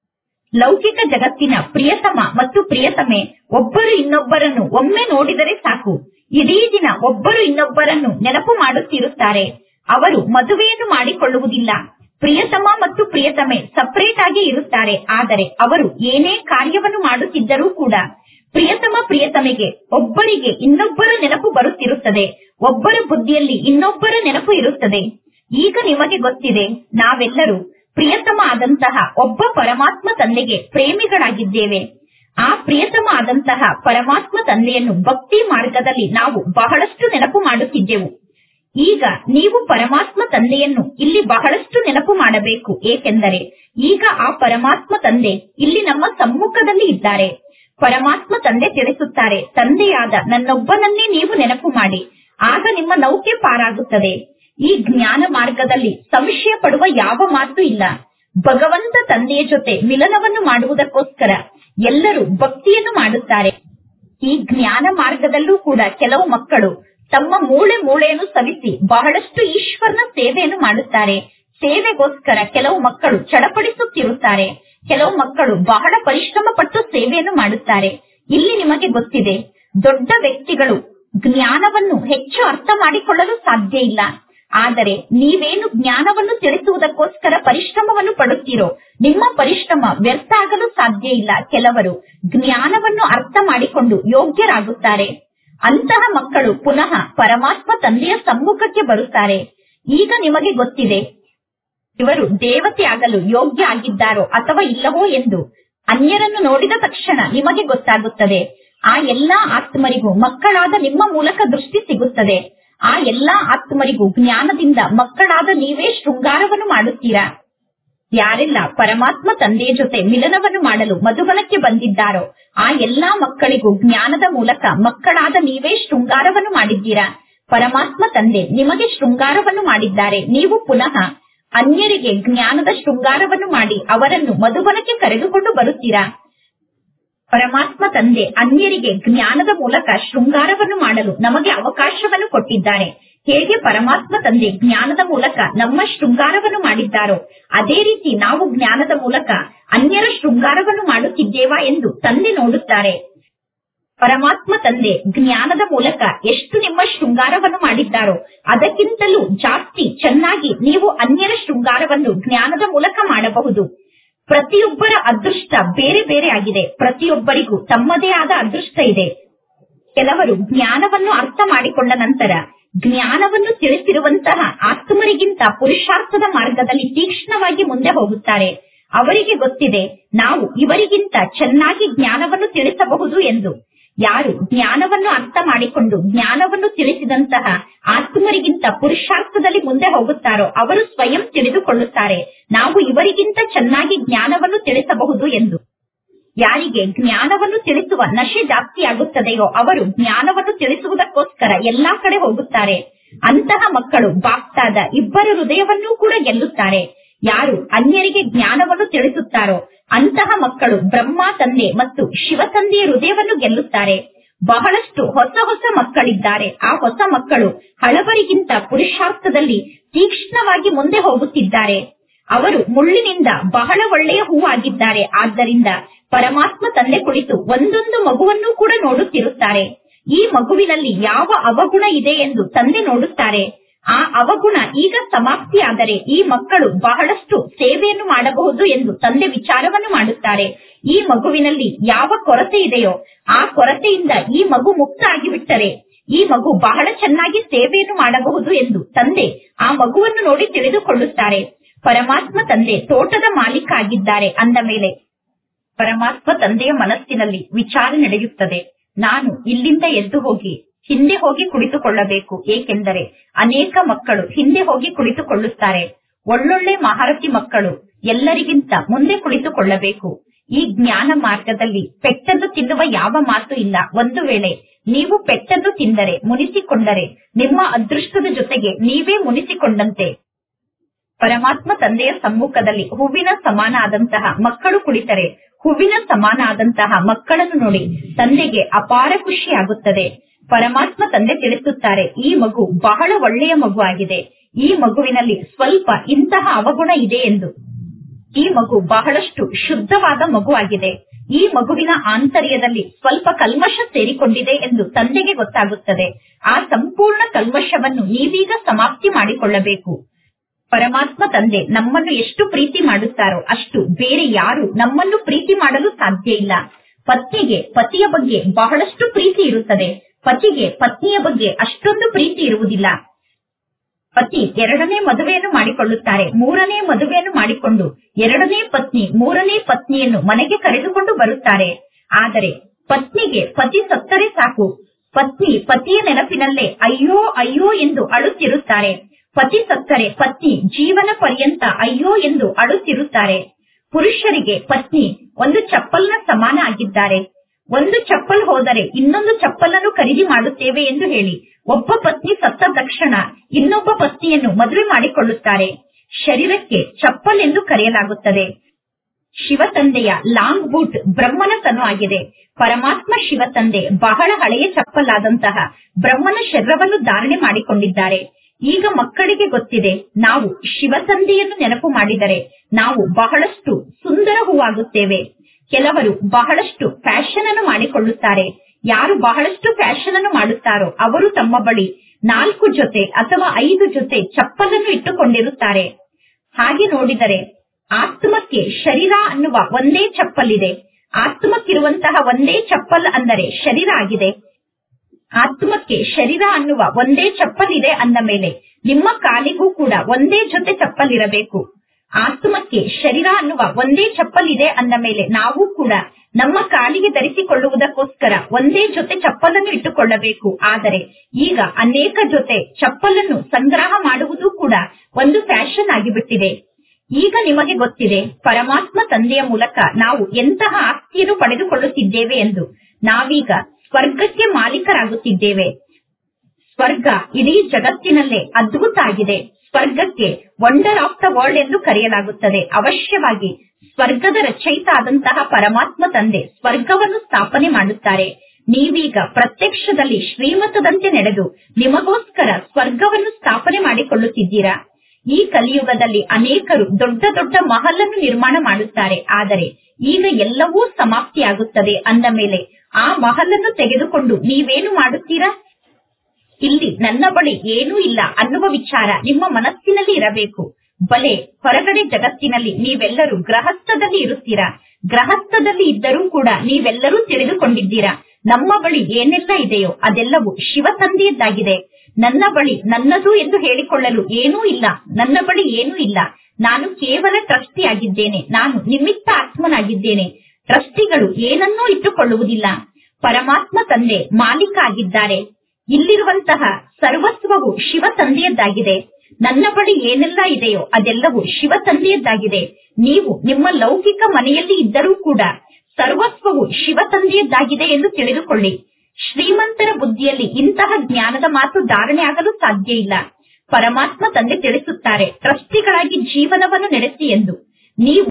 ಲೌಕಿಕ ಜಗತ್ತಿನ ಪ್ರಿಯತಮ ಮತ್ತು ಪ್ರಿಯತಮೆ ಒಬ್ಬರು ಇನ್ನೊಬ್ಬರನ್ನು ಒಮ್ಮೆ ನೋಡಿದರೆ ಸಾಕು ಇಡೀ ದಿನ ಒಬ್ಬರು ಇನ್ನೊಬ್ಬರನ್ನು ನೆನಪು ಮಾಡುತ್ತಿರುತ್ತಾರೆ ಅವರು ಮದುವೆಯನ್ನು ಮಾಡಿಕೊಳ್ಳುವುದಿಲ್ಲ ಪ್ರಿಯತಮ ಮತ್ತು ಪ್ರಿಯತಮೆ ಸಪರೇಟ್ ಆಗಿ ಇರುತ್ತಾರೆ ಆದರೆ ಅವರು ಏನೇ ಕಾರ್ಯವನ್ನು ಮಾಡುತ್ತಿದ್ದರೂ ಕೂಡ ಪ್ರಿಯತಮ ಪ್ರಿಯತಮೆಗೆ ಒಬ್ಬರಿಗೆ ಇನ್ನೊಬ್ಬರ ನೆನಪು ಬರುತ್ತಿರುತ್ತದೆ ಒಬ್ಬರ ಬುದ್ಧಿಯಲ್ಲಿ ಇನ್ನೊಬ್ಬರ ನೆನಪು ಇರುತ್ತದೆ ಈಗ ನಿಮಗೆ ಗೊತ್ತಿದೆ ನಾವೆಲ್ಲರೂ ಪ್ರಿಯತಮ ಆದಂತಹ ಒಬ್ಬ ಪರಮಾತ್ಮ ತಂದೆಗೆ ಪ್ರೇಮಿಗಳಾಗಿದ್ದೇವೆ ಆ ಪ್ರಿಯತಮ ಆದಂತಹ ಪರಮಾತ್ಮ ತಂದೆಯನ್ನು ಭಕ್ತಿ ಮಾರ್ಗದಲ್ಲಿ ನಾವು ಬಹಳಷ್ಟು ನೆನಪು ಮಾಡುತ್ತಿದ್ದೆವು ಈಗ ನೀವು ಪರಮಾತ್ಮ ತಂದೆಯನ್ನು ಇಲ್ಲಿ ಬಹಳಷ್ಟು ನೆನಪು ಮಾಡಬೇಕು ಏಕೆಂದರೆ ಈಗ ಆ ಪರಮಾತ್ಮ ತಂದೆ ಇಲ್ಲಿ ನಮ್ಮ ಸಮ್ಮುಖದಲ್ಲಿ ಇದ್ದಾರೆ ಪರಮಾತ್ಮ ತಂದೆ ತಿಳಿಸುತ್ತಾರೆ ತಂದೆಯಾದ ನನ್ನೊಬ್ಬನನ್ನೇ ನೀವು ನೆನಪು ಮಾಡಿ ಆಗ ನಿಮ್ಮ ನೌಕೆ ಪಾರಾಗುತ್ತದೆ ಈ ಜ್ಞಾನ ಮಾರ್ಗದಲ್ಲಿ ಸಂಶಯ ಪಡುವ ಯಾವ ಮಾತು ಇಲ್ಲ ಭಗವಂತ ತಂದೆಯ ಜೊತೆ ಮಿಲನವನ್ನು ಮಾಡುವುದಕ್ಕೋಸ್ಕರ ಎಲ್ಲರೂ ಭಕ್ತಿಯನ್ನು ಮಾಡುತ್ತಾರೆ ಈ ಜ್ಞಾನ ಮಾರ್ಗದಲ್ಲೂ ಕೂಡ ಕೆಲವು ಮಕ್ಕಳು ತಮ್ಮ ಮೂಳೆ ಮೂಳೆಯನ್ನು ಸವಿಸಿ ಬಹಳಷ್ಟು ಈಶ್ವರನ ಸೇವೆಯನ್ನು ಮಾಡುತ್ತಾರೆ ಸೇವೆಗೋಸ್ಕರ ಕೆಲವು ಮಕ್ಕಳು ಚಡಪಡಿಸುತ್ತಿರುತ್ತಾರೆ ಕೆಲವು ಮಕ್ಕಳು ಬಹಳ ಪರಿಶ್ರಮ ಪಟ್ಟು ಸೇವೆಯನ್ನು ಮಾಡುತ್ತಾರೆ ಇಲ್ಲಿ ನಿಮಗೆ ಗೊತ್ತಿದೆ ದೊಡ್ಡ ವ್ಯಕ್ತಿಗಳು ಜ್ಞಾನವನ್ನು ಹೆಚ್ಚು ಅರ್ಥ ಮಾಡಿಕೊಳ್ಳಲು ಸಾಧ್ಯ ಇಲ್ಲ ಆದರೆ ನೀವೇನು ಜ್ಞಾನವನ್ನು ತಿಳಿಸುವುದಕ್ಕೋಸ್ಕರ ಪರಿಶ್ರಮವನ್ನು ಪಡುತ್ತೀರೋ ನಿಮ್ಮ ಪರಿಶ್ರಮ ವ್ಯರ್ಥ ಆಗಲು ಸಾಧ್ಯ ಇಲ್ಲ ಕೆಲವರು ಜ್ಞಾನವನ್ನು ಅರ್ಥ ಮಾಡಿಕೊಂಡು ಯೋಗ್ಯರಾಗುತ್ತಾರೆ ಅಂತಹ ಮಕ್ಕಳು ಪುನಃ ಪರಮಾತ್ಮ ತಂದೆಯ ಸಮ್ಮುಖಕ್ಕೆ ಬರುತ್ತಾರೆ ಈಗ ನಿಮಗೆ ಗೊತ್ತಿದೆ ಇವರು ದೇವತೆ ಆಗಲು ಯೋಗ್ಯ ಆಗಿದ್ದಾರೋ ಅಥವಾ ಇಲ್ಲವೋ ಎಂದು ಅನ್ಯರನ್ನು ನೋಡಿದ ತಕ್ಷಣ ನಿಮಗೆ ಗೊತ್ತಾಗುತ್ತದೆ ಆ ಎಲ್ಲಾ ಆತ್ಮರಿಗೂ ಮಕ್ಕಳಾದ ನಿಮ್ಮ ಮೂಲಕ ದೃಷ್ಟಿ ಸಿಗುತ್ತದೆ ಆ ಎಲ್ಲಾ ಆತ್ಮರಿಗೂ ಜ್ಞಾನದಿಂದ ಮಕ್ಕಳಾದ ನೀವೇ ಶೃಂಗಾರವನ್ನು ಮಾಡುತ್ತೀರಾ ಯಾರೆಲ್ಲ ಪರಮಾತ್ಮ ತಂದೆಯ ಜೊತೆ ಮಿಲನವನ್ನು ಮಾಡಲು ಮಧುಬನಕ್ಕೆ ಬಂದಿದ್ದಾರೋ ಆ ಎಲ್ಲಾ ಮಕ್ಕಳಿಗೂ ಜ್ಞಾನದ ಮೂಲಕ ಮಕ್ಕಳಾದ ನೀವೇ ಶೃಂಗಾರವನ್ನು ಮಾಡಿದ್ದೀರಾ ಪರಮಾತ್ಮ ತಂದೆ ನಿಮಗೆ ಶೃಂಗಾರವನ್ನು ಮಾಡಿದ್ದಾರೆ ನೀವು ಪುನಃ ಅನ್ಯರಿಗೆ ಜ್ಞಾನದ ಶೃಂಗಾರವನ್ನು ಮಾಡಿ ಅವರನ್ನು ಮಧುಬನಕ್ಕೆ ಕರೆದುಕೊಂಡು ಬರುತ್ತೀರಾ ಪರಮಾತ್ಮ ತಂದೆ ಅನ್ಯರಿಗೆ ಜ್ಞಾನದ ಮೂಲಕ ಶೃಂಗಾರವನ್ನು ಮಾಡಲು ನಮಗೆ ಅವಕಾಶವನ್ನು ಕೊಟ್ಟಿದ್ದಾರೆ ಹೇಗೆ ಪರಮಾತ್ಮ ತಂದೆ ಜ್ಞಾನದ ಮೂಲಕ ನಮ್ಮ ಶೃಂಗಾರವನ್ನು ಮಾಡಿದ್ದಾರೋ ಅದೇ ರೀತಿ ನಾವು ಜ್ಞಾನದ ಮೂಲಕ ಅನ್ಯರ ಶೃಂಗಾರವನ್ನು ಮಾಡುತ್ತಿದ್ದೇವಾ ಎಂದು ತಂದೆ ನೋಡುತ್ತಾರೆ ಪರಮಾತ್ಮ ತಂದೆ ಜ್ಞಾನದ ಮೂಲಕ ಎಷ್ಟು ನಿಮ್ಮ ಶೃಂಗಾರವನ್ನು ಮಾಡಿದ್ದಾರೋ ಅದಕ್ಕಿಂತಲೂ ಜಾಸ್ತಿ ಚೆನ್ನಾಗಿ ನೀವು ಅನ್ಯರ ಶೃಂಗಾರವನ್ನು ಜ್ಞಾನದ ಮೂಲಕ ಮಾಡಬಹುದು ಪ್ರತಿಯೊಬ್ಬರ ಅದೃಷ್ಟ ಬೇರೆ ಬೇರೆ ಆಗಿದೆ ಪ್ರತಿಯೊಬ್ಬರಿಗೂ ತಮ್ಮದೇ ಆದ ಅದೃಷ್ಟ ಇದೆ ಕೆಲವರು ಜ್ಞಾನವನ್ನು ಅರ್ಥ ಮಾಡಿಕೊಂಡ ನಂತರ ಜ್ಞಾನವನ್ನು ತಿಳಿಸಿರುವಂತಹ ಆತ್ಮರಿಗಿಂತ ಪುರುಷಾರ್ಥದ ಮಾರ್ಗದಲ್ಲಿ ತೀಕ್ಷ್ಣವಾಗಿ ಮುಂದೆ ಹೋಗುತ್ತಾರೆ ಅವರಿಗೆ ಗೊತ್ತಿದೆ ನಾವು ಇವರಿಗಿಂತ ಚೆನ್ನಾಗಿ ಜ್ಞಾನವನ್ನು ತಿಳಿಸಬಹುದು ಎಂದು ಯಾರು ಜ್ಞಾನವನ್ನು ಅರ್ಥ ಮಾಡಿಕೊಂಡು ಜ್ಞಾನವನ್ನು ತಿಳಿಸಿದಂತಹ ಆತ್ಮರಿಗಿಂತ ಪುರುಷಾರ್ಥದಲ್ಲಿ ಮುಂದೆ ಹೋಗುತ್ತಾರೋ ಅವರು ಸ್ವಯಂ ತಿಳಿದುಕೊಳ್ಳುತ್ತಾರೆ ನಾವು ಇವರಿಗಿಂತ ಚೆನ್ನಾಗಿ ಜ್ಞಾನವನ್ನು ತಿಳಿಸಬಹುದು ಎಂದು ಯಾರಿಗೆ ಜ್ಞಾನವನ್ನು ತಿಳಿಸುವ ನಶೆ ಜಾಸ್ತಿಯಾಗುತ್ತದೆಯೋ ಅವರು ಜ್ಞಾನವನ್ನು ತಿಳಿಸುವುದಕ್ಕೋಸ್ಕರ ಎಲ್ಲಾ ಕಡೆ ಹೋಗುತ್ತಾರೆ ಅಂತಹ ಮಕ್ಕಳು ಬಾಪ್ತಾದ ಇಬ್ಬರ ಹೃದಯವನ್ನೂ ಕೂಡ ಗೆಲ್ಲುತ್ತಾರೆ ಯಾರು ಅನ್ಯರಿಗೆ ಜ್ಞಾನವನ್ನು ತಿಳಿಸುತ್ತಾರೋ ಅಂತಹ ಮಕ್ಕಳು ಬ್ರಹ್ಮ ತಂದೆ ಮತ್ತು ಶಿವ ತಂದೆಯ ಹೃದಯವನ್ನು ಗೆಲ್ಲುತ್ತಾರೆ ಬಹಳಷ್ಟು ಹೊಸ ಹೊಸ ಮಕ್ಕಳಿದ್ದಾರೆ ಆ ಹೊಸ ಮಕ್ಕಳು ಹಳಬರಿಗಿಂತ ಪುರುಷಾರ್ಥದಲ್ಲಿ ತೀಕ್ಷ್ಣವಾಗಿ ಮುಂದೆ ಹೋಗುತ್ತಿದ್ದಾರೆ ಅವರು ಮುಳ್ಳಿನಿಂದ ಬಹಳ ಒಳ್ಳೆಯ ಹೂವಾಗಿದ್ದಾರೆ ಆದ್ದರಿಂದ ಪರಮಾತ್ಮ ತಂದೆ ಕುಳಿತು ಒಂದೊಂದು ಮಗುವನ್ನೂ ಕೂಡ ನೋಡುತ್ತಿರುತ್ತಾರೆ ಈ ಮಗುವಿನಲ್ಲಿ ಯಾವ ಅವಗುಣ ಇದೆ ಎಂದು ತಂದೆ ನೋಡುತ್ತಾರೆ ಆ ಅವಗುಣ ಈಗ ಸಮಾಪ್ತಿಯಾದರೆ ಈ ಮಕ್ಕಳು ಬಹಳಷ್ಟು ಸೇವೆಯನ್ನು ಮಾಡಬಹುದು ಎಂದು ತಂದೆ ವಿಚಾರವನ್ನು ಮಾಡುತ್ತಾರೆ ಈ ಮಗುವಿನಲ್ಲಿ ಯಾವ ಕೊರತೆ ಇದೆಯೋ ಆ ಕೊರತೆಯಿಂದ ಈ ಮಗು ಮುಕ್ತ ಆಗಿಬಿಟ್ಟರೆ ಈ ಮಗು ಬಹಳ ಚೆನ್ನಾಗಿ ಸೇವೆಯನ್ನು ಮಾಡಬಹುದು ಎಂದು ತಂದೆ ಆ ಮಗುವನ್ನು ನೋಡಿ ತಿಳಿದುಕೊಳ್ಳುತ್ತಾರೆ ಪರಮಾತ್ಮ ತಂದೆ ತೋಟದ ಮಾಲೀಕ ಆಗಿದ್ದಾರೆ ಅಂದ ಮೇಲೆ ಪರಮಾತ್ಮ ತಂದೆಯ ಮನಸ್ಸಿನಲ್ಲಿ ವಿಚಾರ ನಡೆಯುತ್ತದೆ ನಾನು ಇಲ್ಲಿಂದ ಎದ್ದು ಹೋಗಿ ಹಿಂದೆ ಹೋಗಿ ಕುಳಿತುಕೊಳ್ಳಬೇಕು ಏಕೆಂದರೆ ಅನೇಕ ಮಕ್ಕಳು ಹಿಂದೆ ಹೋಗಿ ಕುಳಿತುಕೊಳ್ಳುತ್ತಾರೆ ಒಳ್ಳೊಳ್ಳೆ ಮಹಾರಥಿ ಮಕ್ಕಳು ಎಲ್ಲರಿಗಿಂತ ಮುಂದೆ ಕುಳಿತುಕೊಳ್ಳಬೇಕು ಈ ಜ್ಞಾನ ಮಾರ್ಗದಲ್ಲಿ ಪೆಟ್ಟನ್ನು ತಿನ್ನುವ ಯಾವ ಮಾತು ಇಲ್ಲ ಒಂದು ವೇಳೆ ನೀವು ಪೆಟ್ಟನ್ನು ತಿಂದರೆ ಮುನಿಸಿಕೊಂಡರೆ ನಿಮ್ಮ ಅದೃಷ್ಟದ ಜೊತೆಗೆ ನೀವೇ ಮುನಿಸಿಕೊಂಡಂತೆ ಪರಮಾತ್ಮ ತಂದೆಯ ಸಮ್ಮುಖದಲ್ಲಿ ಹೂವಿನ ಸಮಾನ ಆದಂತಹ ಮಕ್ಕಳು ಕುಳಿತರೆ ಹೂವಿನ ಸಮಾನ ಆದಂತಹ ಮಕ್ಕಳನ್ನು ನೋಡಿ ತಂದೆಗೆ ಅಪಾರ ಖುಷಿಯಾಗುತ್ತದೆ ಪರಮಾತ್ಮ ತಂದೆ ತಿಳಿಸುತ್ತಾರೆ ಈ ಮಗು ಬಹಳ ಒಳ್ಳೆಯ ಮಗು ಆಗಿದೆ ಈ ಮಗುವಿನಲ್ಲಿ ಸ್ವಲ್ಪ ಇಂತಹ ಅವಗುಣ ಇದೆ ಎಂದು ಈ ಮಗು ಬಹಳಷ್ಟು ಶುದ್ಧವಾದ ಮಗು ಆಗಿದೆ ಈ ಮಗುವಿನ ಆಂತರ್ಯದಲ್ಲಿ ಸ್ವಲ್ಪ ಕಲ್ಮಶ ಸೇರಿಕೊಂಡಿದೆ ಎಂದು ತಂದೆಗೆ ಗೊತ್ತಾಗುತ್ತದೆ ಆ ಸಂಪೂರ್ಣ ಕಲ್ಮಶವನ್ನು ನೀವೀಗ ಸಮಾಪ್ತಿ ಮಾಡಿಕೊಳ್ಳಬೇಕು ಪರಮಾತ್ಮ ತಂದೆ ನಮ್ಮನ್ನು ಎಷ್ಟು ಪ್ರೀತಿ ಮಾಡುತ್ತಾರೋ ಅಷ್ಟು ಬೇರೆ ಯಾರು ನಮ್ಮನ್ನು ಪ್ರೀತಿ ಮಾಡಲು ಸಾಧ್ಯ ಇಲ್ಲ ಪತ್ನಿಗೆ ಪತಿಯ ಬಗ್ಗೆ ಬಹಳಷ್ಟು ಪ್ರೀತಿ ಇರುತ್ತದೆ ಪತಿಗೆ ಪತ್ನಿಯ ಬಗ್ಗೆ ಅಷ್ಟೊಂದು ಪ್ರೀತಿ ಇರುವುದಿಲ್ಲ ಪತಿ ಎರಡನೇ ಮದುವೆಯನ್ನು ಮಾಡಿಕೊಳ್ಳುತ್ತಾರೆ ಮೂರನೇ ಮದುವೆಯನ್ನು ಮಾಡಿಕೊಂಡು ಎರಡನೇ ಪತ್ನಿ ಮೂರನೇ ಪತ್ನಿಯನ್ನು ಮನೆಗೆ ಕರೆದುಕೊಂಡು ಬರುತ್ತಾರೆ ಆದರೆ ಪತ್ನಿಗೆ ಪತಿ ಸತ್ತರೆ ಸಾಕು ಪತ್ನಿ ಪತಿಯ ನೆನಪಿನಲ್ಲೇ ಅಯ್ಯೋ ಅಯ್ಯೋ ಎಂದು ಅಳುತ್ತಿರುತ್ತಾರೆ ಪತಿ ಸತ್ತರೆ ಪತ್ನಿ ಜೀವನ ಪರ್ಯಂತ ಅಯ್ಯೋ ಎಂದು ಅಳುತ್ತಿರುತ್ತಾರೆ ಪುರುಷರಿಗೆ ಪತ್ನಿ ಒಂದು ಚಪ್ಪಲ್ನ ಸಮಾನ ಆಗಿದ್ದಾರೆ ಒಂದು ಚಪ್ಪಲ್ ಹೋದರೆ ಇನ್ನೊಂದು ಚಪ್ಪಲನ್ನು ಖರೀದಿ ಮಾಡುತ್ತೇವೆ ಎಂದು ಹೇಳಿ ಒಬ್ಬ ಪತ್ನಿ ಸತ್ತ ತಕ್ಷಣ ಇನ್ನೊಬ್ಬ ಪತ್ನಿಯನ್ನು ಮದುವೆ ಮಾಡಿಕೊಳ್ಳುತ್ತಾರೆ ಶರೀರಕ್ಕೆ ಚಪ್ಪಲ್ ಎಂದು ಕರೆಯಲಾಗುತ್ತದೆ ಶಿವ ತಂದೆಯ ಲಾಂಗ್ ಬೂಟ್ ಬ್ರಹ್ಮನ ತನು ಆಗಿದೆ ಪರಮಾತ್ಮ ಶಿವ ತಂದೆ ಬಹಳ ಹಳೆಯ ಚಪ್ಪಲಾದಂತಹ ಬ್ರಹ್ಮನ ಶರೀರವನ್ನು ಧಾರಣೆ ಮಾಡಿಕೊಂಡಿದ್ದಾರೆ ಈಗ ಮಕ್ಕಳಿಗೆ ಗೊತ್ತಿದೆ ನಾವು ಶಿವ ತಂದೆಯನ್ನು ನೆನಪು ಮಾಡಿದರೆ ನಾವು ಬಹಳಷ್ಟು ಸುಂದರ ಹೂವಾಗುತ್ತೇವೆ ಕೆಲವರು ಬಹಳಷ್ಟು ಫ್ಯಾಷನ್ ಅನ್ನು ಮಾಡಿಕೊಳ್ಳುತ್ತಾರೆ ಯಾರು ಬಹಳಷ್ಟು ಫ್ಯಾಷನ್ ಅನ್ನು ಮಾಡುತ್ತಾರೋ ಅವರು ತಮ್ಮ ಬಳಿ ನಾಲ್ಕು ಜೊತೆ ಅಥವಾ ಐದು ಜೊತೆ ಚಪ್ಪಲನ್ನು ಇಟ್ಟುಕೊಂಡಿರುತ್ತಾರೆ ಹಾಗೆ ನೋಡಿದರೆ ಆತ್ಮಕ್ಕೆ ಶರೀರ ಅನ್ನುವ ಒಂದೇ ಚಪ್ಪಲ್ ಇದೆ ಆತ್ಮಕ್ಕಿರುವಂತಹ ಒಂದೇ ಚಪ್ಪಲ್ ಅಂದರೆ ಶರೀರ ಆಗಿದೆ ಆತ್ಮಕ್ಕೆ ಶರೀರ ಅನ್ನುವ ಒಂದೇ ಚಪ್ಪಲ್ ಇದೆ ಅಂದ ಮೇಲೆ ನಿಮ್ಮ ಕಾಲಿಗೂ ಕೂಡ ಒಂದೇ ಜೊತೆ ಚಪ್ಪಲ್ ಇರಬೇಕು ಆತ್ಮಕ್ಕೆ ಶರೀರ ಅನ್ನುವ ಒಂದೇ ಚಪ್ಪಲ್ ಇದೆ ಅಂದ ಮೇಲೆ ನಾವು ಕೂಡ ನಮ್ಮ ಕಾಲಿಗೆ ಧರಿಸಿಕೊಳ್ಳುವುದಕ್ಕೋಸ್ಕರ ಒಂದೇ ಜೊತೆ ಚಪ್ಪಲನ್ನು ಇಟ್ಟುಕೊಳ್ಳಬೇಕು ಆದರೆ ಈಗ ಅನೇಕ ಜೊತೆ ಚಪ್ಪಲನ್ನು ಸಂಗ್ರಹ ಮಾಡುವುದು ಕೂಡ ಒಂದು ಫ್ಯಾಷನ್ ಆಗಿಬಿಟ್ಟಿದೆ ಈಗ ನಿಮಗೆ ಗೊತ್ತಿದೆ ಪರಮಾತ್ಮ ತಂದೆಯ ಮೂಲಕ ನಾವು ಎಂತಹ ಆಸ್ತಿಯನ್ನು ಪಡೆದುಕೊಳ್ಳುತ್ತಿದ್ದೇವೆ ಎಂದು ನಾವೀಗ ಸ್ವರ್ಗಕ್ಕೆ ಮಾಲೀಕರಾಗುತ್ತಿದ್ದೇವೆ ಸ್ವರ್ಗ ಇಡೀ ಜಗತ್ತಿನಲ್ಲೇ ಅದ್ಭುತ ಆಗಿದೆ ಸ್ವರ್ಗಕ್ಕೆ ವಂಡರ್ ಆಫ್ ದ ವರ್ಲ್ಡ್ ಎಂದು ಕರೆಯಲಾಗುತ್ತದೆ ಅವಶ್ಯವಾಗಿ ಸ್ವರ್ಗದ ರಚಯಿತ ಆದಂತಹ ಪರಮಾತ್ಮ ತಂದೆ ಸ್ವರ್ಗವನ್ನು ಸ್ಥಾಪನೆ ಮಾಡುತ್ತಾರೆ ನೀವೀಗ ಪ್ರತ್ಯಕ್ಷದಲ್ಲಿ ಶ್ರೀಮತದಂತೆ ನಡೆದು ನಿಮಗೋಸ್ಕರ ಸ್ವರ್ಗವನ್ನು ಸ್ಥಾಪನೆ ಮಾಡಿಕೊಳ್ಳುತ್ತಿದ್ದೀರಾ ಈ ಕಲಿಯುಗದಲ್ಲಿ ಅನೇಕರು ದೊಡ್ಡ ದೊಡ್ಡ ಮಹಲನ್ನು ನಿರ್ಮಾಣ ಮಾಡುತ್ತಾರೆ ಆದರೆ ಈಗ ಎಲ್ಲವೂ ಸಮಾಪ್ತಿಯಾಗುತ್ತದೆ ಅಂದ ಮೇಲೆ ಆ ಮಹಲನ್ನು ತೆಗೆದುಕೊಂಡು ನೀವೇನು ಮಾಡುತ್ತೀರಾ ಇಲ್ಲಿ ನನ್ನ ಬಳಿ ಏನೂ ಇಲ್ಲ ಅನ್ನುವ ವಿಚಾರ ನಿಮ್ಮ ಮನಸ್ಸಿನಲ್ಲಿ ಇರಬೇಕು ಬಲೆ ಹೊರಗಡೆ ಜಗತ್ತಿನಲ್ಲಿ ನೀವೆಲ್ಲರೂ ಗೃಹಸ್ಥದಲ್ಲಿ ಇರುತ್ತೀರಾ ಗೃಹಸ್ಥದಲ್ಲಿ ಇದ್ದರೂ ಕೂಡ ನೀವೆಲ್ಲರೂ ತಿಳಿದುಕೊಂಡಿದ್ದೀರಾ ನಮ್ಮ ಬಳಿ ಏನೆಲ್ಲ ಇದೆಯೋ ಅದೆಲ್ಲವೂ ಶಿವ ತಂದೆಯದ್ದಾಗಿದೆ ನನ್ನ ಬಳಿ ನನ್ನದು ಎಂದು ಹೇಳಿಕೊಳ್ಳಲು ಏನೂ ಇಲ್ಲ ನನ್ನ ಬಳಿ ಏನೂ ಇಲ್ಲ ನಾನು ಕೇವಲ ಟ್ರಸ್ಟಿ ಆಗಿದ್ದೇನೆ ನಾನು ನಿಮಿತ್ತ ಆತ್ಮನಾಗಿದ್ದೇನೆ ಟ್ರಸ್ಟಿಗಳು ಏನನ್ನೂ ಇಟ್ಟುಕೊಳ್ಳುವುದಿಲ್ಲ ಪರಮಾತ್ಮ ತಂದೆ ಮಾಲೀಕ ಆಗಿದ್ದಾರೆ ಇಲ್ಲಿರುವಂತಹ ಸರ್ವಸ್ವವು ಶಿವ ತಂದೆಯದ್ದಾಗಿದೆ ನನ್ನ ಬಳಿ ಏನೆಲ್ಲ ಇದೆಯೋ ಅದೆಲ್ಲವೂ ಶಿವ ತಂದೆಯದ್ದಾಗಿದೆ ನೀವು ನಿಮ್ಮ ಲೌಕಿಕ ಮನೆಯಲ್ಲಿ ಇದ್ದರೂ ಕೂಡ ಸರ್ವಸ್ವವು ಶಿವ ತಂದೆಯದ್ದಾಗಿದೆ ಎಂದು ತಿಳಿದುಕೊಳ್ಳಿ ಶ್ರೀಮಂತರ ಬುದ್ಧಿಯಲ್ಲಿ ಇಂತಹ ಜ್ಞಾನದ ಮಾತು ಧಾರಣೆ ಆಗಲು ಸಾಧ್ಯ ಇಲ್ಲ ಪರಮಾತ್ಮ ತಂದೆ ತಿಳಿಸುತ್ತಾರೆ ಟ್ರಸ್ಟಿಗಳಾಗಿ ಜೀವನವನ್ನು ನಡೆಸಿ ಎಂದು ನೀವು